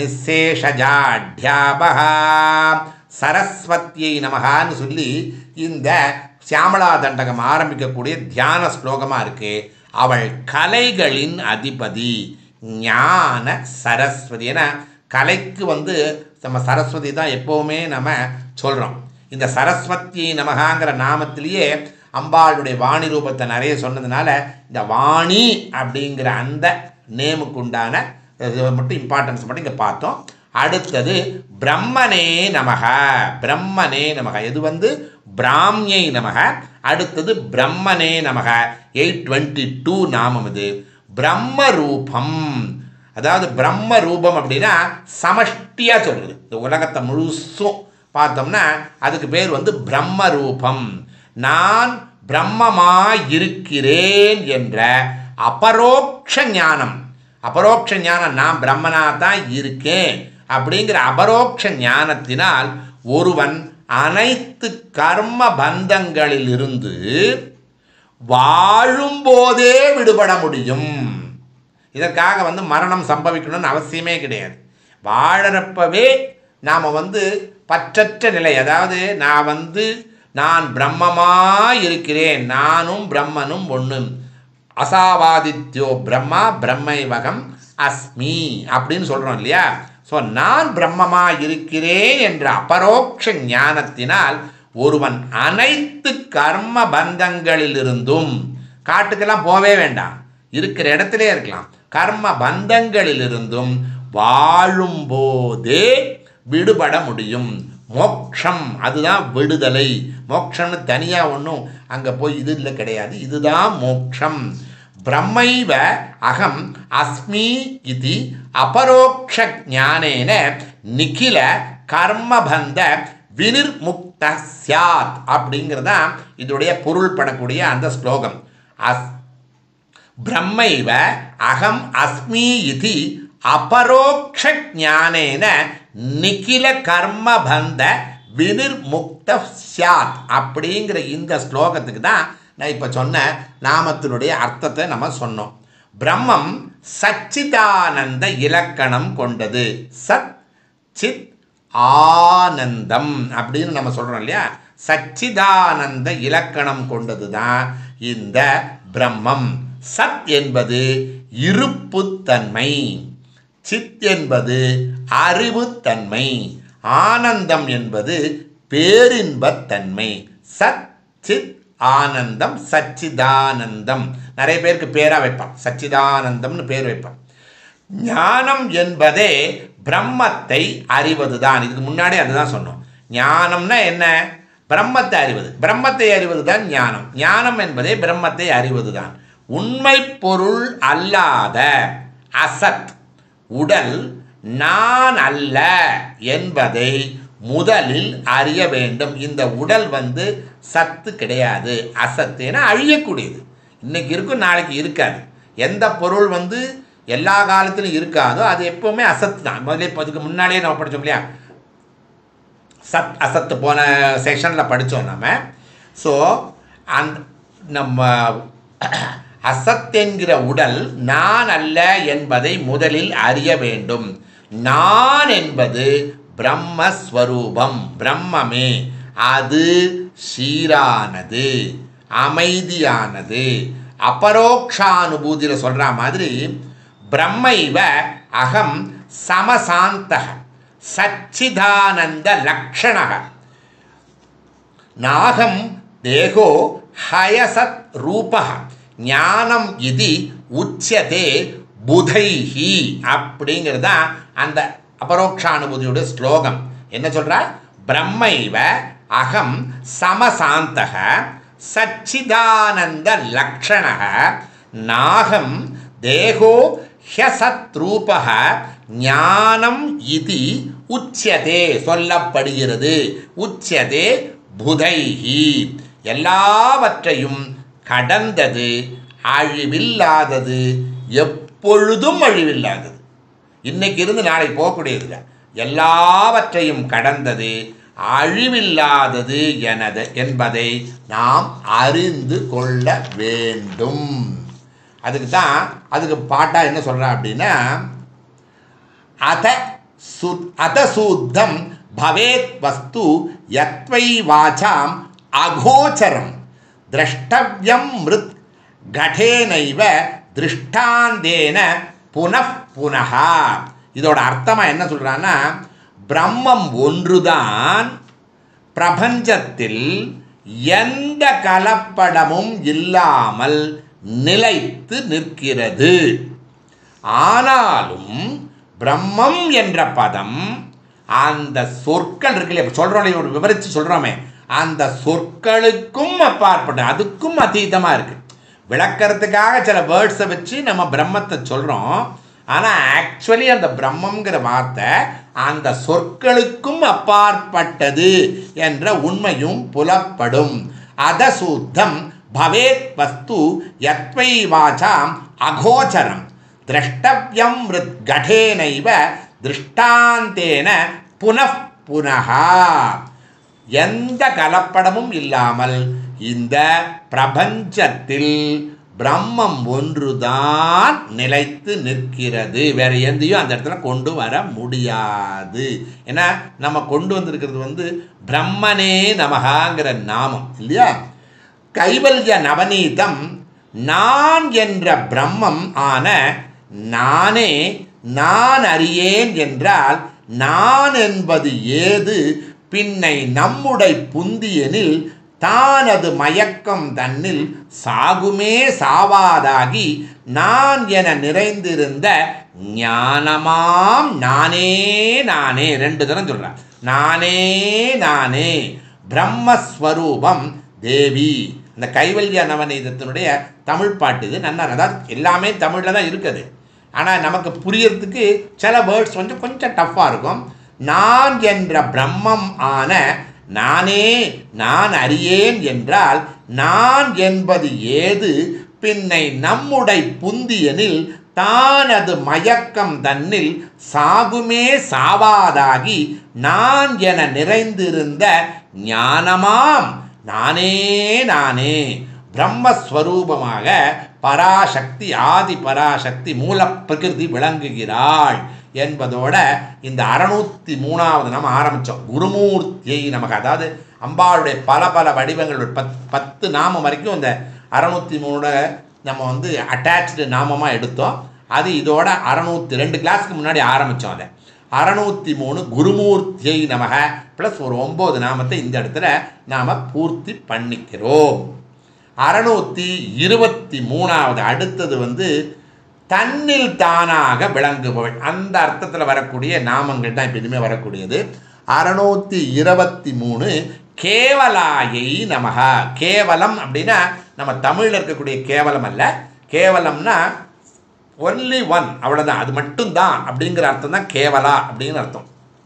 A: நிசேஷஜாட்யாபகா சரஸ்வத்தியை நமகான்னு சொல்லி இந்த சியாமளா தண்டகம் ஆரம்பிக்கக்கூடிய தியான ஸ்லோகமாக இருக்கு அவள் கலைகளின் அதிபதி ஞான சரஸ்வதி ஏன்னா கலைக்கு வந்து நம்ம சரஸ்வதி தான் எப்போவுமே நம்ம சொல்கிறோம் இந்த சரஸ்வதி நமகாங்கிற நாமத்திலேயே அம்பாளுடைய வாணி ரூபத்தை நிறைய சொன்னதுனால இந்த வாணி அப்படிங்கிற அந்த நேமுக்கு உண்டான இது மட்டும் இம்பார்ட்டன்ஸ் மட்டும் இங்கே பார்த்தோம் அடுத்தது பிரம்மனே நமக பிரம்மனே நமக இது வந்து பிராமியை நமக அடுத்தது பிரம்மனே நமக எயிட் டுவெண்ட்டி டூ நாமம் இது பிரம்ம ரூபம் அதாவது பிரம்ம ரூபம் அப்படின்னா சமஷ்டியாக சொல்கிறது இந்த உலகத்தை முழுசும் பார்த்தோம்னா அதுக்கு பேர் வந்து பிரம்ம ரூபம் நான் பிரம்மமாயிருக்கிறேன் என்ற அபரோக்ஷ ஞானம் அபரோக்ஷ ஞானம் நான் பிரம்மனா தான் இருக்கேன் அப்படிங்கிற அபரோக்ஷ ஞானத்தினால் ஒருவன் அனைத்து கர்ம பந்தங்களிலிருந்து வாழும்போதே விடுபட முடியும் இதற்காக வந்து மரணம் சம்பவிக்கணும்னு அவசியமே கிடையாது வாழறப்பவே நாம் வந்து பற்றற்ற நிலை அதாவது நான் வந்து நான் பிரம்மமாக இருக்கிறேன் நானும் பிரம்மனும் ஒன்று அசாவாதித்யோ பிரம்மா பிரம்மைவகம் அஸ்மி அப்படின்னு சொல்கிறோம் இல்லையா ஸோ நான் பிரம்மமாக இருக்கிறேன் என்ற அபரோக்ஷ ஞானத்தினால் ஒருவன் அனைத்து கர்ம பந்தங்களிலிருந்தும் காட்டுக்கெல்லாம் போவே வேண்டாம் இருக்கிற இடத்திலே இருக்கலாம் கர்ம பந்தங்களிலிருந்தும் வாழும்போதே விடுபட முடியும் மோக்ஷம் அதுதான் விடுதலை மோக்ஷம்னு தனியாக ஒன்றும் அங்கே போய் இது இல்லை கிடையாது இதுதான் மோக்ஷம் பிரம்மைவ அகம் அஸ்மி இது அபரோக்ஷ ஞானேன நிகில கர்மபந்த வினிர்முக்த சியாத் அப்படிங்கிறதான் இதோடைய பொருள் படக்கூடிய அந்த ஸ்லோகம் அஸ் பிரம்மைவ அகம் அஸ்மி இது அபரோக்ஷ ஞானேன நிகில கர்மபந்த வினிர்முக்த சியாத் அப்படிங்கிற இந்த ஸ்லோகத்துக்கு தான் நான் இப்போ சொன்ன நாமத்தினுடைய அர்த்தத்தை நம்ம சொன்னோம் பிரம்மம் சச்சிதானந்த இலக்கணம் கொண்டது சத் சித் ஆனந்தம் அப்படின்னு நம்ம சொல்கிறோம் இல்லையா சச்சிதானந்த இலக்கணம் கொண்டது தான் இந்த பிரம்மம் சத் என்பது இருப்புத்தன்மை சித் என்பது அறிவுத்தன்மை ஆனந்தம் என்பது பேரின்பத்தன்மை சத் சித் ஆனந்தம் சச்சிதானந்தம் நிறைய பேருக்கு பேராக வைப்பான் சச்சிதானந்தம்னு பேர் வைப்பான் ஞானம் என்பதே பிரம்மத்தை அறிவதுதான் இதுக்கு முன்னாடி அதுதான் சொன்னோம் ஞானம்னா என்ன பிரம்மத்தை அறிவது பிரம்மத்தை அறிவது தான் ஞானம் ஞானம் என்பதே பிரம்மத்தை அறிவது தான் உண்மை பொருள் அல்லாத அசத் உடல் நான் அல்ல என்பதை முதலில் அறிய வேண்டும் இந்த உடல் வந்து சத்து கிடையாது அசத்துனா அழியக்கூடியது இன்னைக்கு இருக்கும் நாளைக்கு இருக்காது எந்த பொருள் வந்து எல்லா காலத்திலும் இருக்காதோ அது எப்போவுமே அசத்து தான் முதல்ல இப்போ அதுக்கு முன்னாடியே நம்ம படித்தோம் இல்லையா சத் அசத்து போன செக்ஷனில் படித்தோம் நம்ம ஸோ அந்த நம்ம அசத் என்கிற உடல் நான் அல்ல என்பதை முதலில் அறிய வேண்டும் நான் என்பது பிரம்மஸ்வரூபம் பிரம்மமே அது சீரானது அமைதியானது அபரோக்ஷானுபூதியில் சொல்கிற மாதிரி பிரம்மைவ அகம் சமசாந்தக சச்சிதானந்த லக்ஷணக நாகம் தேகோ ஹயசத் ரூப ஞானம் இது உச்சதே புதைஹி அப்படிங்கிறது தான் அந்த அபரோக்ஷானுபூதியோட ஸ்லோகம் என்ன சொல்றா பிரம்மைவ அகம் சமசாந்தக சச்சிதானந்த லக்ஷணக நாகம் தேகோ ஹ்யசத் ரூபக ஞானம் இது உச்சதே சொல்லப்படுகிறது உச்சதே புதைஹி எல்லாவற்றையும் கடந்தது அழிவில்லாதது எப்பொழுதும் அழிவில்லாதது இன்னைக்கு இருந்து நாளை போகக்கூடியதில்ல எல்லாவற்றையும் கடந்தது அழிவில்லாதது எனது என்பதை நாம் அறிந்து கொள்ள வேண்டும் அதுக்கு தான் அதுக்கு பாட்டா என்ன சொல்கிறேன் அப்படின்னா அத சு அதசூத்தம் பவேத் வஸ்து யத்வை வாசாம் அகோச்சரம் திரஷ்டவ்யம் மிருத் கடேனைவ திருஷ்டாந்தேன புனః புனகா இதோட அர்த்தமாக என்ன சொல்கிறான்னா பிரம்மம் ஒன்றுதான் பிரபஞ்சத்தில் எந்த கலப்படமும் இல்லாமல் நிலைத்து நிற்கிறது ஆனாலும் பிரம்மம் என்ற பதம் அந்த சொற்கள் இருக்கு இல்லையா சொல்கிறோம் ஒரு விவரித்து சொல்கிறோமே அந்த சொற்களுக்கும் அப்பாற்பட்ட அதுக்கும் அதீதமாக இருக்குது விளக்கறதுக்காக சில வேர்ட்ஸை வச்சு நம்ம பிரம்மத்தை சொல்கிறோம் ஆனால் ஆக்சுவலி அந்த பிரம்மங்கிற வார்த்தை அந்த சொற்களுக்கும் அப்பாற்பட்டது என்ற உண்மையும் புலப்படும் அதசூத்தம் பவேத் வஸ்து யத்வை வாசாம் அகோச்சரம் திரஷ்டவ்யம் மிருத் கடேனைவ திருஷ்டாந்தேன புனః புனகா எந்த கலப்படமும் இல்லாமல் இந்த பிரபஞ்சத்தில் பிரம்மம் ஒன்றுதான் நிலைத்து நிற்கிறது வேற எந்தையும் அந்த இடத்துல கொண்டு வர முடியாது ஏன்னா நம்ம கொண்டு வந்திருக்கிறது வந்து பிரம்மனே நமகாங்கிற நாமம் இல்லையா கைவல்ய நவநீதம் நான் என்ற பிரம்மம் ஆன நானே நான் அறியேன் என்றால் நான் என்பது ஏது பின்னை நம்முடை புந்தியனில் தானது மயக்கம் தன்னில் சாகுமே சாவாதாகி நான் என நிறைந்திருந்த ஞானமாம் நானே நானே ரெண்டு தரம் சொல்றேன் நானே நானே பிரம்மஸ்வரூபம் தேவி இந்த கைவல்ய நவநீதத்தினுடைய தமிழ் பாட்டு இது நல்லா அதாவது எல்லாமே தமிழில் தான் இருக்குது ஆனால் நமக்கு புரியறதுக்கு சில வேர்ட்ஸ் வந்து கொஞ்சம் டஃப்பாக இருக்கும் நான் என்ற பிரம்மம் ஆன நானே நான் அறியேன் என்றால் நான் என்பது ஏது பின்னை நம்முடை புந்தியனில் தானது மயக்கம் தன்னில் சாகுமே சாவாதாகி நான் என நிறைந்திருந்த ஞானமாம் நானே நானே பிரம்மஸ்வரூபமாக பராசக்தி ஆதி பராசக்தி மூல பிரகிருதி விளங்குகிறாள் என்பதோட இந்த அறுநூத்தி மூணாவது நம்ம ஆரம்பித்தோம் குருமூர்த்தியை நமக்கு அதாவது அம்பாளுடைய பல பல வடிவங்கள் ஒரு பத் பத்து நாமம் வரைக்கும் இந்த அறுநூத்தி மூணோட நம்ம வந்து அட்டாச்சு நாமமாக எடுத்தோம் அது இதோட அறநூற்றி ரெண்டு கிளாஸ்க்கு முன்னாடி ஆரம்பித்தோம் அதை அறநூற்றி மூணு குருமூர்த்தியை நமக ப்ளஸ் ஒரு ஒம்பது நாமத்தை இந்த இடத்துல நாம் பூர்த்தி பண்ணிக்கிறோம் அறநூற்றி இருபத்தி மூணாவது அடுத்தது வந்து தன்னில் தானாக விளங்குபவள் அந்த அர்த்தத்தில் வரக்கூடிய நாமங்கள் தான் இப்போ இதுவுமே வரக்கூடியது அறநூற்றி இருபத்தி மூணு கேவலாயை நமகா கேவலம் அப்படின்னா நம்ம தமிழில் இருக்கக்கூடிய கேவலம் அல்ல கேவலம்னா ஒன்லி ஒன் அவ்வளோதான் அது மட்டும்தான் அப்படிங்கிற அர்த்தம் தான் கேவலா அப்படிங்கிற அர்த்தம்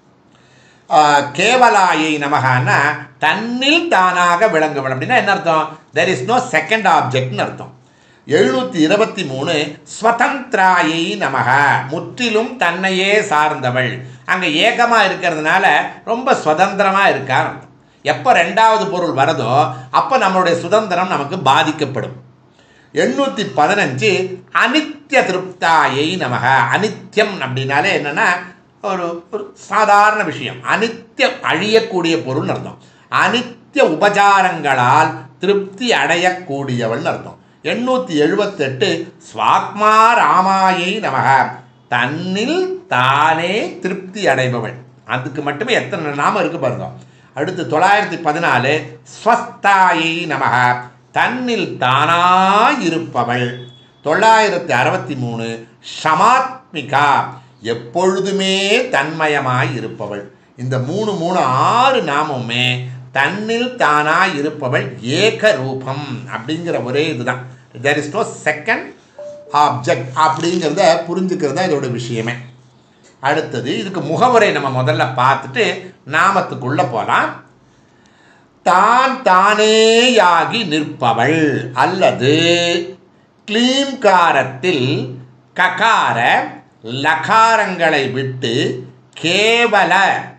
A: ஆஹ், கேவலாயை நமகான்னா தன்னில் தானாக விளங்குவள் அப்படின்னா என்ன அர்த்தம் தெர் இஸ் நோ செகண்ட் ஆப்ஜெக்ட்னு அர்த்தம் எழுநூற்றி இருபத்தி மூணு ஸ்வதந்திராயை நமக முற்றிலும் தன்னையே சார்ந்தவள் அங்கே ஏகமாக இருக்கிறதுனால ரொம்ப சுதந்திரமாக இருக்கார் எப்போ ரெண்டாவது பொருள் வரதோ அப்போ நம்மளுடைய சுதந்திரம் நமக்கு பாதிக்கப்படும் எண்ணூற்றி பதினஞ்சு அனித்ய திருப்தாயை நமக அனித்யம் அப்படின்னாலே என்னன்னா ஒரு ஒரு சாதாரண விஷயம் அனித்யம் அழியக்கூடிய பொருள்னு அர்த்தம் அனித்ய உபச்சாரங்களால் திருப்தி அடையக்கூடியவள்னு அர்த்தம் எண்ணூற்றி எழுபத்தெட்டு ஸ்வாத்மா ராமாயை நமக தன்னில் தானே திருப்தி அடைபவள் அதுக்கு மட்டுமே எத்தனை நாமம் இருக்கு பாருங்க அடுத்து தொள்ளாயிரத்தி பதினாலு ஸ்வஸ்தாயை நமக தன்னில் தானாயிருப்பவள் தொள்ளாயிரத்தி அறுபத்தி மூணு ஷமாத்மிகா எப்பொழுதுமே தன்மயமாய் இருப்பவள் இந்த மூணு மூணு ஆறு நாமமே தன்னில் தானாய் இருப்பவள் ஏக ரூபம் அப்படிங்கிற ஒரே இதுதான் there is no second object அப்படிங்கிறத புரிஞ்சுக்கிறது தான் இதோட விஷயமே அடுத்தது இதுக்கு முகவுரை நம்ம முதல்ல பார்த்துட்டு நாமத்துக்குள்ளே போகலாம் தான் தானேயாகி நிற்பவள் அல்லது க்ளீம்காரத்தில் ககார லகாரங்களை விட்டு கேவல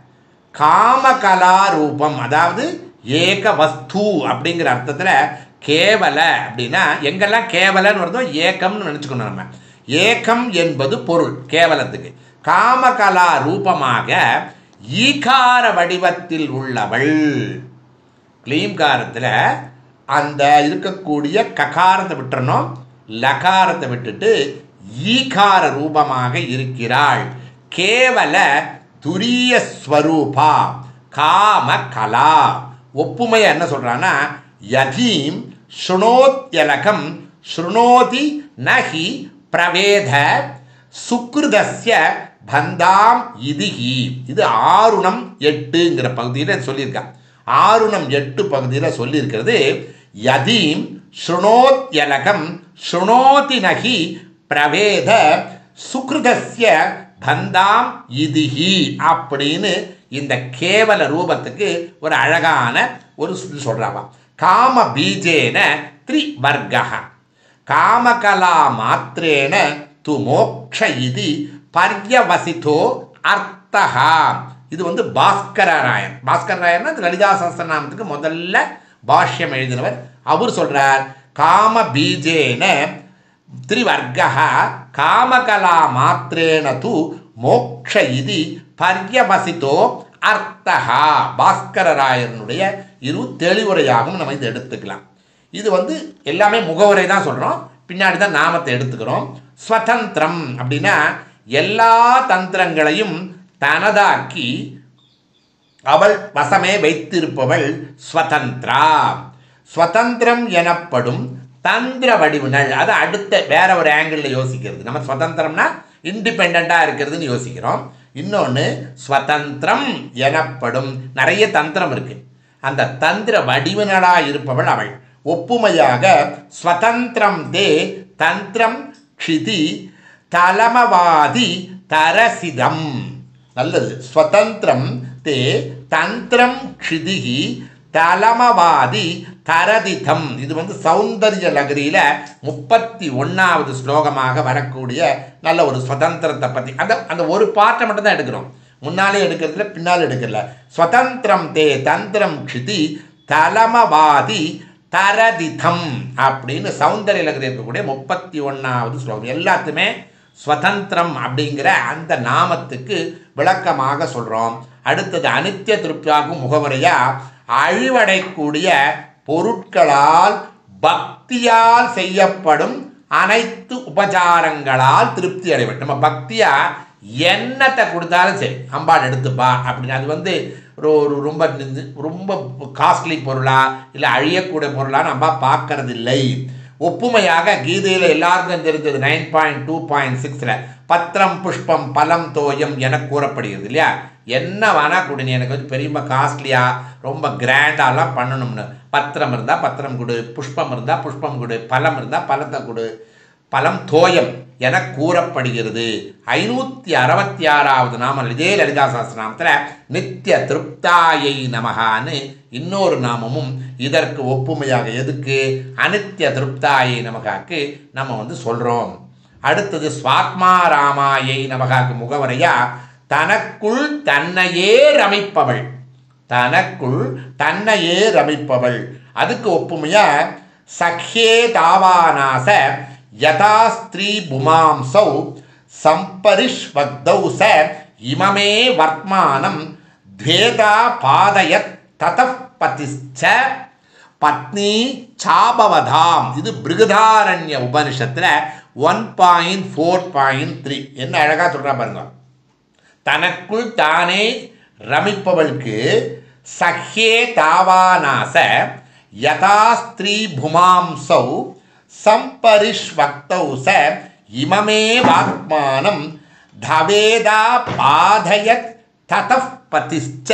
A: காமகலா ரூபம் அதாவது ஏக வஸ்து அப்படிங்கிற அர்த்தத்தில் கேவல அப்படின்னா எங்கெல்லாம் கேவலன்னு வருதோ ஏக்கம்னு நினச்சிக்கணும் நம்ம ஏக்கம் என்பது பொருள் கேவலத்துக்கு காமகலா ரூபமாக ஈகார வடிவத்தில் உள்ளவள் க்ளீம்காரத்தில் அந்த இருக்கக்கூடிய ககாரத்தை விட்டுறணும் லகாரத்தை விட்டுட்டு ஈகார ரூபமாக இருக்கிறாள் கேவல துரிய ஸ்வரூபா காம கலா ஒப்புமையை என்ன சொல்றான்னா யதீம் ஸ்ருணோத்யலகம் ஸ்ருணோதி நஹி பிரவேத சுக்ருதஸ்ய பந்தாம் இதிகி இது ஆருணம் எட்டுங்கிற பகுதியில் சொல்லியிருக்கா ஆருணம் எட்டு பகுதியில் சொல்லியிருக்கிறது யதீம் ஸ்ருணோத்யலகம் ஸ்ருணோதி நகி பிரவேத சுக்ருதஸ்ய பந்தாம் இதிகி அப்படின்னு இந்த கேவல ரூபத்துக்கு ஒரு அழகான ஒரு சொல்றாவாம் காம பீஜேன த்ரிவர்கா காமகலா மாத்திரேன து மோக்ஷ இது பர்யவசிதோ அர்த்தஹா இது வந்து பாஸ்கர ராயன் பாஸ்கர ராயன் அது லலிதா சஹஸ்ரநாமத்துக்கு முதல்ல பாஷ்யம் எழுதினவர் அவர் சொல்றார் காம பீஜேன த்ரிவர்கா காமகலா மாத்திரேன து மோக்ஷ இது பர்யவசிதோ அர்த்தஹா பாஸ்கர ராயனுடைய இரு தெளிவுரையாகவும் நம்ம இதை எடுத்துக்கலாம் இது வந்து எல்லாமே முகவுரை தான் சொல்கிறோம் பின்னாடி தான் நாமத்தை எடுத்துக்கிறோம் ஸ்வதந்திரம் அப்படின்னா எல்லா தந்திரங்களையும் தனதாக்கி அவள் வசமே வைத்திருப்பவள் ஸ்வதந்திரா ஸ்வதந்திரம் எனப்படும் தந்திர வடிவினள் அது அடுத்த வேற ஒரு ஆங்கிளில் யோசிக்கிறது நம்ம ஸ்வதந்திரம்னா இண்டிபெண்ட்டாக இருக்கிறதுன்னு யோசிக்கிறோம் இன்னொன்று ஸ்வதந்திரம் எனப்படும் நிறைய தந்திரம் இருக்கு அந்த தந்திர வடிவினளாக இருப்பவள் அவள் ஒப்புமையாக ஸ்வதந்திரம் தே தந்திரம் க்ஷிதி தலமவாதி தரசிதம் நல்லது ஸ்வதந்திரம் தே தந்திரம் க்ஷிதிகி தலமவாதி தரதிதம் இது வந்து சௌந்தர்ய லகரியில முப்பத்தி ஒன்னாவது ஸ்லோகமாக வரக்கூடிய நல்ல ஒரு சுதந்திரத்தை பற்றி அந்த அந்த ஒரு பாட்டை மட்டும் தான் எடுக்கிறோம் முன்னாலே எடுக்கிறதுல பின்னால் எடுக்கல ஸ்வதந்திரம் தே தந்திரம் க்ஷிதி தலமவாதி தரதிதம் அப்படின்னு சௌந்தர்ய லகரி இருக்கக்கூடிய முப்பத்தி ஒன்னாவது ஸ்லோகம் எல்லாத்துமே ஸ்வதந்திரம் அப்படிங்கிற அந்த நாமத்துக்கு விளக்கமாக சொல்கிறோம் அடுத்தது அனித்திய திருப்தியாகும் முகவரையா அழிவடையக்கூடிய பொருட்களால் பக்தியால் செய்யப்படும் அனைத்து உபச்சாரங்களால் திருப்தி அடைவன் நம்ம பக்தியா என்னத்தை கொடுத்தாலும் சரி அம்பாள் எடுத்துப்பா அப்படின்னு அது வந்து ஒரு ஒரு ரொம்ப நிந்து- ரொம்ப காஸ்ட்லி பொருளா இல்லை அழியக்கூடிய பொருளா நம்ம பார்க்கறது இல்லை ஒப்புமையாக கீதையில் எல்லாருக்கும் தெரிஞ்சது நைன் பாயிண்ட் டூ பாயிண்ட் சிக்ஸில் பத்திரம் புஷ்பம் பலம் தோயம் என கூறப்படுகிறது இல்லையா என்ன வேணா கொடு நீ எனக்கு வந்து பெரிய காஸ்ட்லியாக ரொம்ப கிராண்டாலாம் பண்ணணும்னு பத்திரம் இருந்தால் பத்திரம் கொடு புஷ்பம் இருந்தால் புஷ்பம் கொடு பழம் இருந்தால் பழத்தை கொடு பலம் தோயம் என கூறப்படுகிறது ஐநூற்றி அறுபத்தி ஆறாவது நாமம் இதே லலிதா சாஸ்திரநாமத்தில் நித்திய திருப்தாயை நமகான்னு இன்னொரு நாமமும் இதற்கு ஒப்புமையாக எதுக்கு அனித்ய திருப்தாயை நமகாக்கு நம்ம வந்து சொல்கிறோம் அடுத்தது ஸ்வாத்மா ராமாயை நமகாக்கு முகவரையா தனக்குள் தன்னையே ரமிப்பவள் தனக்குள் தன்னையே ரமிப்பவள் அதுக்கு ஒப்புமையா சഖ്യേ தாவானாச யதா ஸ்திரீ புமாம்சௌ சம்பரிஷ்வக்தௌ ச இமமே வர்த்மானம் துவேதா பாதயத் ததப் பதிச்ச பத்னி சாபவதாம் இது பிருகதாரண்ய உபனிஷத்துல one point four point three என்ன அழகா சொல்றா பாருங்க தனக்குள் தானே ரமிப்பவளுக்கு சஹ்யே தாவானாச யதா ஸ்திரீ புமாம்சௌ சம்பரிஷ்வக்தௌ ச இமமே வாக்மானம் தவேதா பாதயத் ததப் பதிச்ச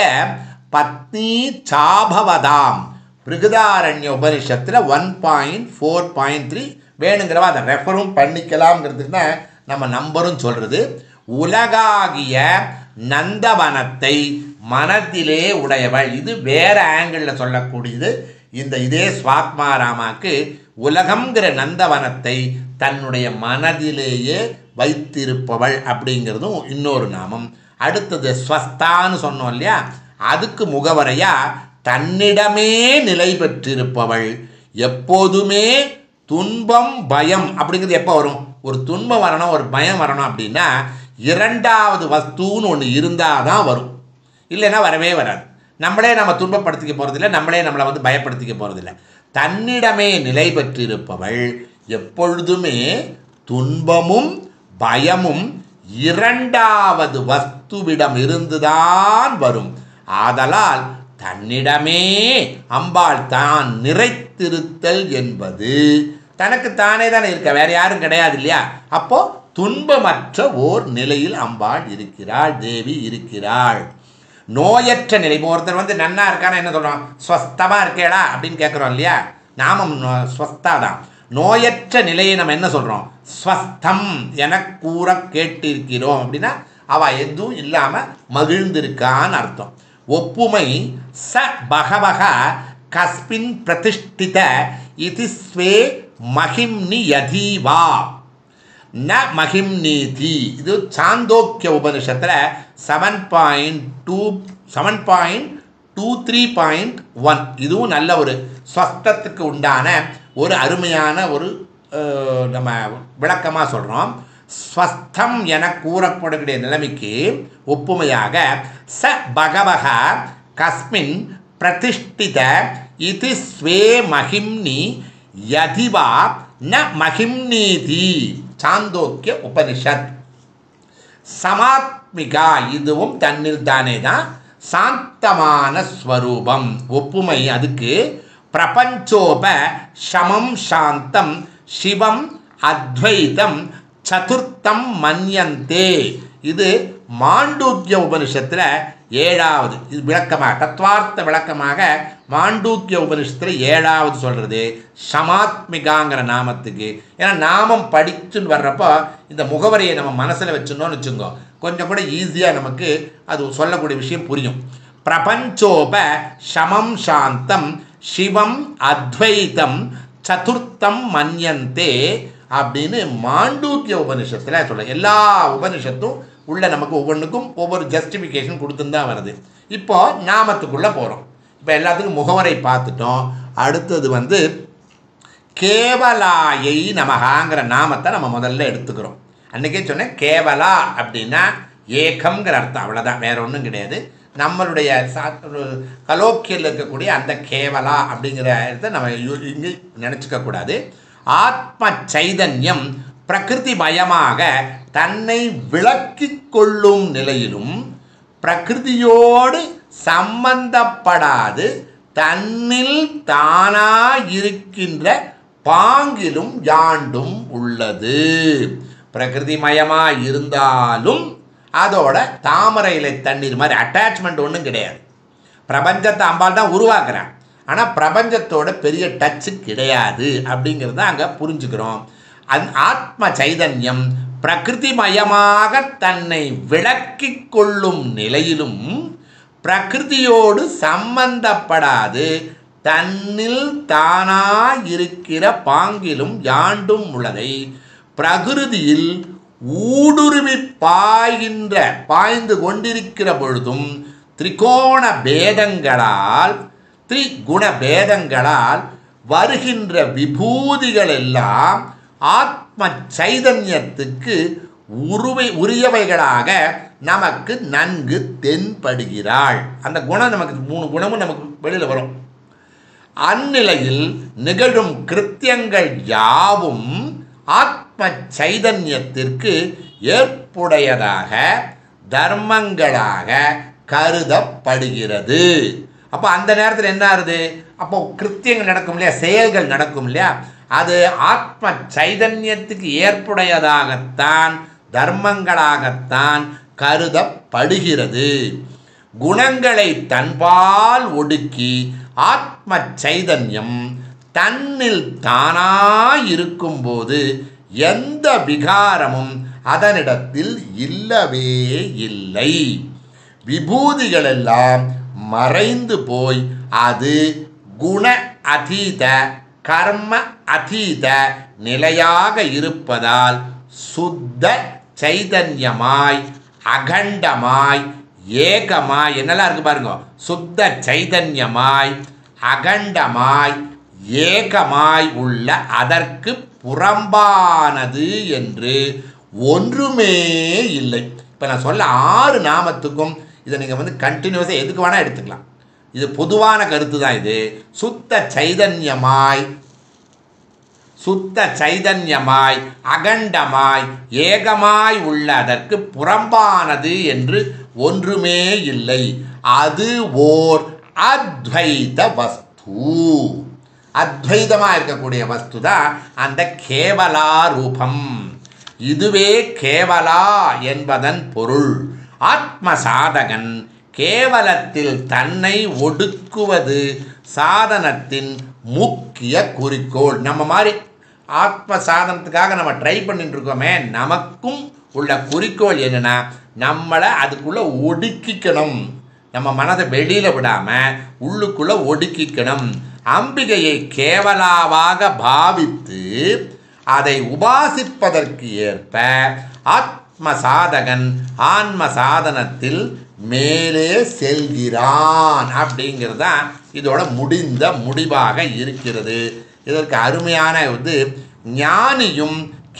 A: பத்னி சாபவதாம் பிருகதாரண்ய உபனிஷத்தில் one point four point three வேணுங்கிறவா அதை ரெஃபரும் பண்ணிக்கலாம்ங்கிறதுக்கு தான் நம்ம நம்பரும் சொல்கிறது உலகாகிய நந்தவனத்தை மனத்திலே உடையவள் இது வேற ஆங்கிளில் சொல்லக்கூடியது இந்த இதே ஸ்வாத்மாராமாக்கு உலகம்ங்கிற நந்தவனத்தை தன்னுடைய மனதிலேயே வைத்திருப்பவள் அப்படிங்கிறதும் இன்னொரு நாமம் அடுத்தது ஸ்வஸ்தான்னு சொன்னோம் இல்லையா அதுக்கு முகவரையா தன்னிடமே நிலை பெற்றிருப்பவள் எப்போதுமே துன்பம் பயம் அப்படிங்கிறது எப்போ வரும் ஒரு துன்பம் வரணும் ஒரு பயம் வரணும் அப்படின்னா இரண்டாவது வஸ்துன்னு ஒன்று இருந்தால் தான் வரும் இல்லைன்னா வரவே வராது நம்மளே நம்ம துன்பப்படுத்திக்க போகிறதில்ல நம்மளே நம்மளை வந்து பயப்படுத்திக்க போகிறதில்ல தன்னிடமே நிலை பெற்றிருப்பவள் எப்பொழுதுமே துன்பமும் பயமும் இரண்டாவது வஸ்துவிடம் இருந்துதான் வரும் ஆதலால் தன்னிடமே அம்பாள் தான் நிறைத்திருத்தல் என்பது தனக்கு தானே தானே இருக்க வேற யாரும் கிடையாது இல்லையா அப்போ துன்பமற்ற ஓர் நிலையில் அம்பாள் இருக்கிறாள் தேவி இருக்கிறாள் நோயற்ற நிலை இப்போ ஒருத்தர் வந்து நன்னா இருக்கானா என்ன சொல்கிறோம் ஸ்வஸ்தமாக இருக்கேடா அப்படின்னு கேட்குறோம் இல்லையா நாமம் நோ- ஸ்வஸ்தா தான் நோயற்ற நிலையை நம்ம என்ன சொல்கிறோம் ஸ்வஸ்தம் என கூற கேட்டிருக்கிறோம் அப்படின்னா அவள் எதுவும் இல்லாமல் மகிழ்ந்திருக்கான்னு அர்த்தம் ஒப்புமை ச பகவக கஸ்மின் பிரதிஷ்டித இது ஸ்வே மகிம்னி யதீவா ந மகிம்னீதி இது சாந்தோக்கிய உபனிஷத்தில் seven point two seven point two three point one இதுவும் நல்ல ஒரு ஸ்வஸ்தத்துக்கு உண்டான ஒரு அருமையான ஒரு அஹ், நம்ம விளக்கமாக சொல்கிறோம் ஸ்வஸ்தம் என கூறப்படக்கூடிய நிலைமைக்கு ஒப்புமையாக ச பகவக கஸ்மின் பிரதிஷ்டித இது ஸ்வே மகிம்னி யதிவா ந மகிம்னீதி சாந்தோக்கிய உபனிஷத் சமாத்மிகா இதுவும் தன்னில் தானே தான் சாந்தமான ஸ்வரூபம் ஒப்புமை அதுக்கு பிரபஞ்சோப சமம் சாந்தம் சிவம் அத்வைதம் சதுர்த்தம் மன்யந்தே இது மாண்டூக்கிய உபனிஷத்தில் ஏழாவது இது விளக்கமாக தத்வார்த்த விளக்கமாக மாண்டூக்கிய உபனிஷத்தில் ஏழாவது சொல்கிறது சமாத்மிகாங்கிற நாமத்துக்கு ஏன்னா நாமம் படிச்சுன்னு வர்றப்போ இந்த முகவரியை நம்ம மனசில் வச்சுனோன்னு வச்சுக்கோ கொஞ்சம் கூட ஈஸியாக நமக்கு அது சொல்லக்கூடிய விஷயம் புரியும் பிரபஞ்சோப சமம் சாந்தம் சிவம் அத்வைதம் சதுர்த்தம் மன்யந்தே அப்படின்னு மாண்டூக்கிய உபனிஷத்தில் சொல்ல எல்லா உபனிஷத்தும் உள்ள நமக்கு ஒவ்வொன்றுக்கும் ஒவ்வொரு ஜஸ்டிஃபிகேஷன் கொடுத்துன்னு தான் வருது இப்போ நாமத்துக்குள்ளே போகிறோம் இப்போ எல்லாத்துக்கும் முகவரை பார்த்துட்டோம் அடுத்தது வந்து கேவலாயை நமகாங்கிற நாமத்தை நம்ம முதல்ல எடுத்துக்கிறோம் அன்றைக்கே சொன்னேன் கேவலா அப்படின்னா ஏகம்ங்கிற அர்த்தம் அவ்வளோதான் வேற ஒன்றும் கிடையாது நம்மளுடைய சா கலோக்கியில் இருக்கக்கூடிய அந்த கேவலா அப்படிங்கிற இடத்த நம்ம யு- இங்கே நினச்சிக்க கூடாது ஆத்ம சைதன்யம் பிரகிருதி மயமாக தன்னை விளக்கிக் கொள்ளும் நிலையிலும் பிரகிருதியோடு சம்பந்தப்படாது தன்னில் தானா இருக்கின்ற பாங்கிலும் யாண்டும் உள்ளது பிரகிருதிமயமா இருந்தாலும் அதோட தாமரை இலை தண்ணீர் மாதிரி அட்டாச்மெண்ட் ஒன்றும் கிடையாது பிரபஞ்சத்தை அம்பாள் தான் உருவாக்குறான் ஆனால் பிரபஞ்சத்தோட பெரிய டச்சு கிடையாது அப்படிங்கிறத அங்கே புரிஞ்சுக்கிறோம் அந் ஆத்ம சைதன்யம் பிரகிருதிமயமாக தன்னை விளக்கிக் கொள்ளும் நிலையிலும் பிரகிருதியோடு சம்பந்தப்படாது தன்னில் தானா இருக்கிற பாங்கிலும் யாண்டும் உள்ளதை பிரகிருதியில் ஊடுருவி பாய்கின்ற பாய்ந்து கொண்டிருக்கிற பொழுதும் திரிகோண பேதங்களால் திரிகுண பேதங்களால் வருகின்ற விபூதிகள் எல்லாம் ஆத்ம சைதன்யத்துக்கு உருவை உரியவைகளாக நமக்கு நன்கு தென்படுகிறாள் அந்த குணம் நமக்கு மூணு குணமும் நமக்கு வெளியில் வரும் அந்நிலையில் நிகழும் கிருத்தியங்கள் யாவும் ஆத்ம சைதன்யத்திற்கு ஏற்புடையதாக தர்மங்களாக கருதப்படுகிறது அப்போ அந்த நேரத்தில் என்ன ஆகுது அப்போ கிருத்தியங்கள் நடக்கும் இல்லையா செயல்கள் நடக்கும் இல்லையா அது ஆத்ம சைதன்யத்துக்கு ஏற்புடையதாகத்தான் தர்மங்களாகத்தான் கருதப்படுகிறது குணங்களை தன்பால் ஒடுக்கி ஆத்ம சைதன்யம் தன்னில் தானாய் இருக்கும்போது எந்த விகாரமும் அதனிடத்தில் இல்லவே இல்லை விபூதிகளெல்லாம் மறைந்து போய் அது குண அதீத கர்ம அதீத நிலையாக இருப்பதால் சுத்த சைதன்யமாய் அகண்டமாய் ஏகமாய் என்னெல்லாம் இருக்கு பாருங்க சுத்த சைதன்யமாய் அகண்டமாய் ஏகமாய் உள்ள அதற்கு புறம்பானது என்று ஒன்றுமே இல்லை இப்போ நான் சொல்ல ஆறு நாமத்துக்கும் இதை நீங்கள் வந்து கண்டினியூஸாக எதுக்கு வேணால் எடுத்துக்கலாம் இது பொதுவான கருத்து தான் இது சுத்த சைதன்யமாய் சுத்த சைதன்யமாய் அகண்டமாய் ஏகமாய் உள்ள அதற்கு புறம்பானது என்று ஒன்றுமே இல்லை அது ஓர் அத்வைத வஸ்து அத்வைதமாக இருக்கக்கூடிய வஸ்து தான் அந்த கேவலா ரூபம் இதுவே கேவலா என்பதன் பொருள் ஆத்ம சாதகன் கேவலத்தில் தன்னை ஒடுக்குவது சாதனத்தின் முக்கிய குறிக்கோள் நம்ம மாதிரி ஆத்ம சாதனத்துக்காக நம்ம ட்ரை பண்ணிட்டு இருக்கோமே நமக்கும் உள்ள குறிக்கோள் என்னன்னா நம்மளை அதுக்குள்ளே ஒடுக்கிக்கணும் நம்ம மனதை வெளியில் விடாமல் உள்ளுக்குள்ளே ஒடுக்கிக்கணும் அம்பிகையை கேவலாவாக பாவித்து அதை உபாசிப்பதற்கு ஏற்ப ஆத்ம சாதகன் ஆன்ம சாதனத்தில் மேலே செல்கிறான் அப்படிங்கிறது தான் இதோட முடிந்த முடிவாக இருக்கிறது இதற்கு அருமையான வந்து ஞானியும்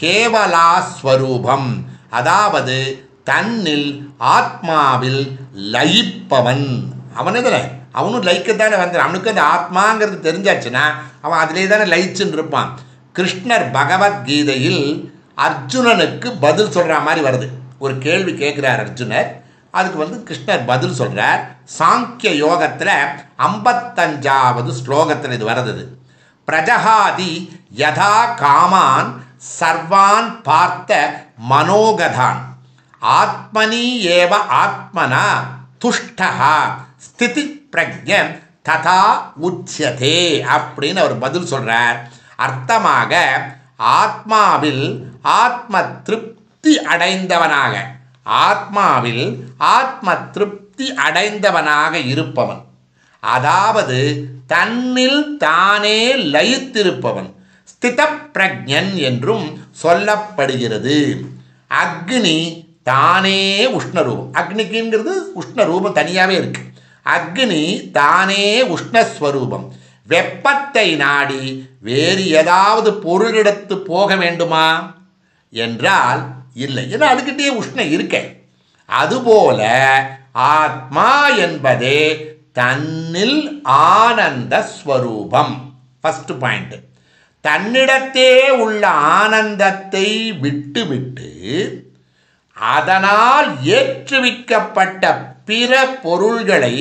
A: கேவலாஸ்வரூபம் அதாவது தன்னில் ஆத்மாவில் லயிப்பவன் அவன் இதில் அவனும் லயிக்கத்தானே வந்து அவனுக்கு அந்த ஆத்மாங்கிறது தெரிஞ்சாச்சுன்னா அவன் அதிலே தானே லயிச்சுன்னு இருப்பான் கிருஷ்ணர் பகவத்கீதையில் அர்ஜுனனுக்கு பதில் சொல்கிற மாதிரி வருது ஒரு கேள்வி கேட்குறார் அர்ஜுனர் அதுக்கு வந்து கிருஷ்ணர் பதில் சொல்கிறார் சாங்கிய யோகத்தில் ஐம்பத்தஞ்சாவது ஸ்லோகத்தில் இது வருது பிரஜகாதி யதா காமான் சர்வான் பார்த்த மனோகதான் ஆத்மனி ஏவ ஆத்மனா துஷ்டா ஸ்திதி பிரஜ ததா உச்சியதே அப்படின்னு அவர் பதில் சொல்றார் அர்த்தமாக ஆத்மாவில் ஆத்ம திருப்தி அடைந்தவனாக ஆத்மாவில் ஆத்ம திருப்தி அடைந்தவனாக இருப்பவன் அதாவது தன்னில் தானே லயித்திருப்பவன் ஸ்தித பிரஜன் என்றும் சொல்லப்படுகிறது அக்னி தானே உஷ்ணரூபம் அக்னிக்குங்கிறது உஷ்ணரூபம் தனியாகவே இருக்கு அக்னி தானே உஷ்ணஸ்வரூபம் வெப்பத்தை நாடி வேறு ஏதாவது பொருளிடத்து போக வேண்டுமா என்றால் இல்லை ஏன்னா அதுக்கிட்டே உஷ்ணம் இருக்க அதுபோல ஆத்மா என்பதே தன்னில் ஆனந்த ஸ்வரூபம் ஃபஸ்ட்டு பாயிண்ட் தன்னிடத்தே உள்ள ஆனந்தத்தை விட்டுவிட்டு அதனால் ஏற்றுவிக்கப்பட்ட பிற பொருள்களை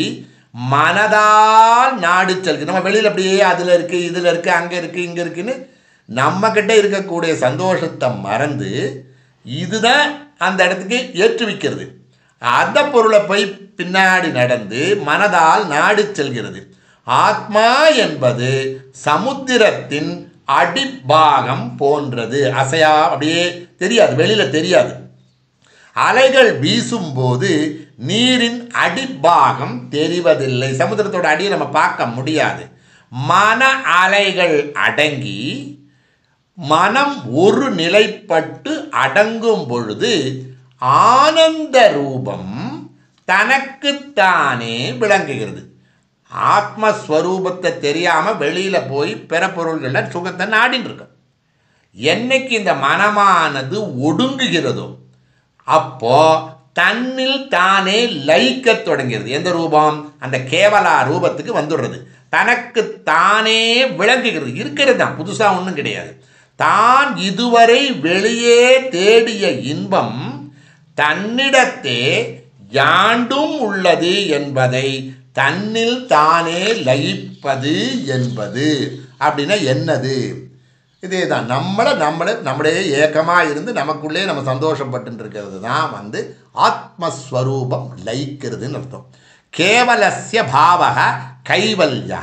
A: மனதால் நாடு செல்கு நம்ம வெளியில் அப்படியே அதில் இருக்குது இதில் இருக்குது அங்கே இருக்குது இங்கே இருக்குன்னு நம்மக்கிட்ட இருக்கக்கூடிய சந்தோஷத்தை மறந்து இதுதான் அந்த இடத்துக்கு ஏற்றுவிக்கிறது அந்த பொருளை போய் பின்னாடி நடந்து மனதால் நாடு செல்கிறது ஆத்மா என்பது சமுத்திரத்தின் அடிப்பாகம் போன்றது அசையா அப்படியே தெரியாது வெளியில் தெரியாது அலைகள் வீசும்போது நீரின் அடிப்பாகம் தெரிவதில்லை சமுத்திரத்தோட அடியை நம்ம பார்க்க முடியாது மன அலைகள் அடங்கி மனம் ஒரு நிலைப்பட்டு அடங்கும் பொழுது ஆனந்த ரூபம் தனக்குத்தானே விளங்குகிறது ஆத்மஸ்வரூபத்தை தெரியாம வெளியில போய் பிற பொருள்கள சுகத்தை நாடின்னு இருக்கு என்னைக்கு இந்த மனமானது ஒடுங்குகிறதோ அப்போ தன்னில் தானே லயிக்கத் தொடங்கிறது எந்த ரூபம் அந்த கேவலா ரூபத்துக்கு வந்துடுறது தனக்கு தானே விளங்குகிறது இருக்கிறது தான் புதுசாக ஒன்றும் கிடையாது தான் இதுவரை வெளியே தேடிய இன்பம் தன்னிடத்தே யாண்டும் உள்ளது என்பதை தன்னில் தானே லயிப்பது என்பது அப்படின்னா என்னது இதே தான் நம்மளை நம்மளை நம்மளே ஏக்கமாக இருந்து நமக்குள்ளே நம்ம சந்தோஷப்பட்டு இருக்கிறது தான் வந்து ஆத்மஸ்வரூபம் லயிக்கிறதுன்னு அர்த்தம் கேவலஸ்ய பாவக கைவல்யா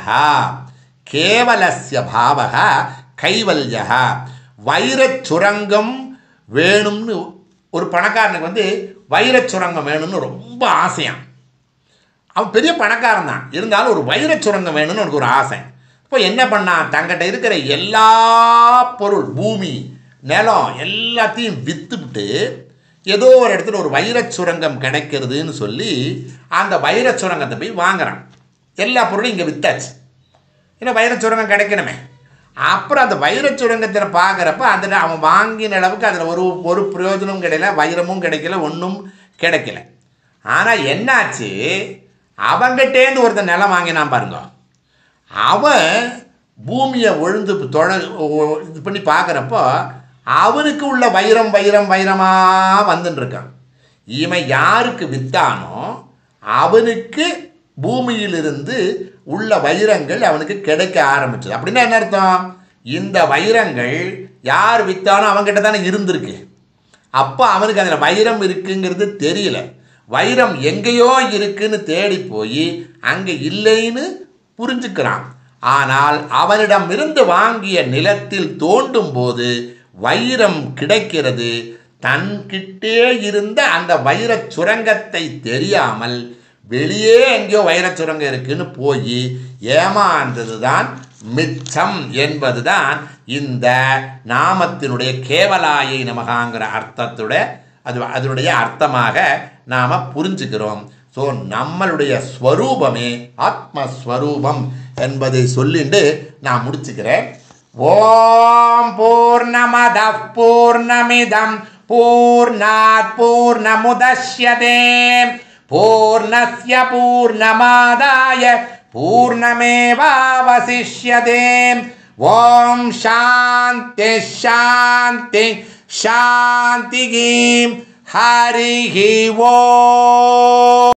A: கேவலஸ்ய பாவக கைவல்யா வைரச் சுரங்கம் வேணும்னு ஒரு பணக்காரனுக்கு வந்து வைரச் சுரங்கம் வேணும்னு ரொம்ப ஆசையாம் அவன் பெரிய பணக்காரன் தான் இருந்தாலும் ஒரு வைரச் சுரங்கம் வேணும்னு அவனுக்கு ஒரு ஆசை இப்போ என்ன பண்ணான் தங்கிட்ட இருக்கிற எல்லா பொருள் பூமி நிலம் எல்லாத்தையும் விற்றுவிட்டு ஏதோ ஒரு இடத்துல ஒரு வைரச் சுரங்கம் கிடைக்கிறதுன்னு சொல்லி அந்த வைரச் சுரங்கத்தை போய் வாங்குறான் எல்லா பொருளும் இங்கே வித்தாச்சு ஏன்னா வைரச் சுரங்கம் கிடைக்கணுமே அப்புறம் அந்த வைரச் சுரங்கத்தில் பார்க்குறப்ப அதில் அவன் வாங்கின அளவுக்கு அதில் ஒரு ஒரு பிரயோஜனமும் கிடைக்கல வைரமும் கிடைக்கல ஒன்றும் கிடைக்கல ஆனால் என்னாச்சு அவங்கிட்டேருந்து ஒருத்தன் நிலம் வாங்கினான் பாருங்க அவன் பூமியை ஒழுந்து தொழ ஒ- இது பண்ணி பார்க்குறப்போ அவனுக்கு உள்ள வைரம் வைரம் வைரமாக வந்துன்னு இருக்கான் இவன் யாருக்கு வித்தானோ அவனுக்கு பூமியிலிருந்து உள்ள வைரங்கள் அவனுக்கு கிடைக்க ஆரம்பிச்சது அப்படின்னா என்ன அர்த்தம் இந்த வைரங்கள் யார் வித்தானோ அவன்கிட்ட தானே இருந்திருக்கு அப்போ அவனுக்கு அதில் வைரம் இருக்குங்கிறது தெரியல வைரம் எங்கேயோ இருக்குன்னு தேடி போய் அங்கே இல்லைன்னு புரிஞ்சுக்கிறான் ஆனால் அவனிடமிருந்து வாங்கிய நிலத்தில் தோண்டும் போது வைரம் கிடைக்கிறது தன்கிட்டே இருந்த அந்த வைரச் சுரங்கத்தை தெரியாமல் வெளியே எங்கேயோ வைரச் சுரங்கம் இருக்குன்னு போய் ஏமாந்தது தான் மிச்சம் என்பதுதான் இந்த நாமத்தினுடைய கேவலாயை நமகாங்கிற அர்த்தத்துடைய அது அதனுடைய அர்த்தமாக நாம் புரிஞ்சுக்கிறோம் ஸோ நம்மளுடைய ஸ்வரூபமே ஆத்மஸ்வரூபம் என்பதை சொல்லிட்டு நான் முடிச்சுக்கிறேன் ஓம் பூர்ணமத பூர்ணமிதம் பூர்ணாத் பூர்ணமுதஷ்யதே பூர்ணஸ்ய பூர்ணமாதாய பூர்ணமேவாவசிஷ்யதே ஓம் சாந்தி சாந்தி சாந்தி ஹரிஹி ஓ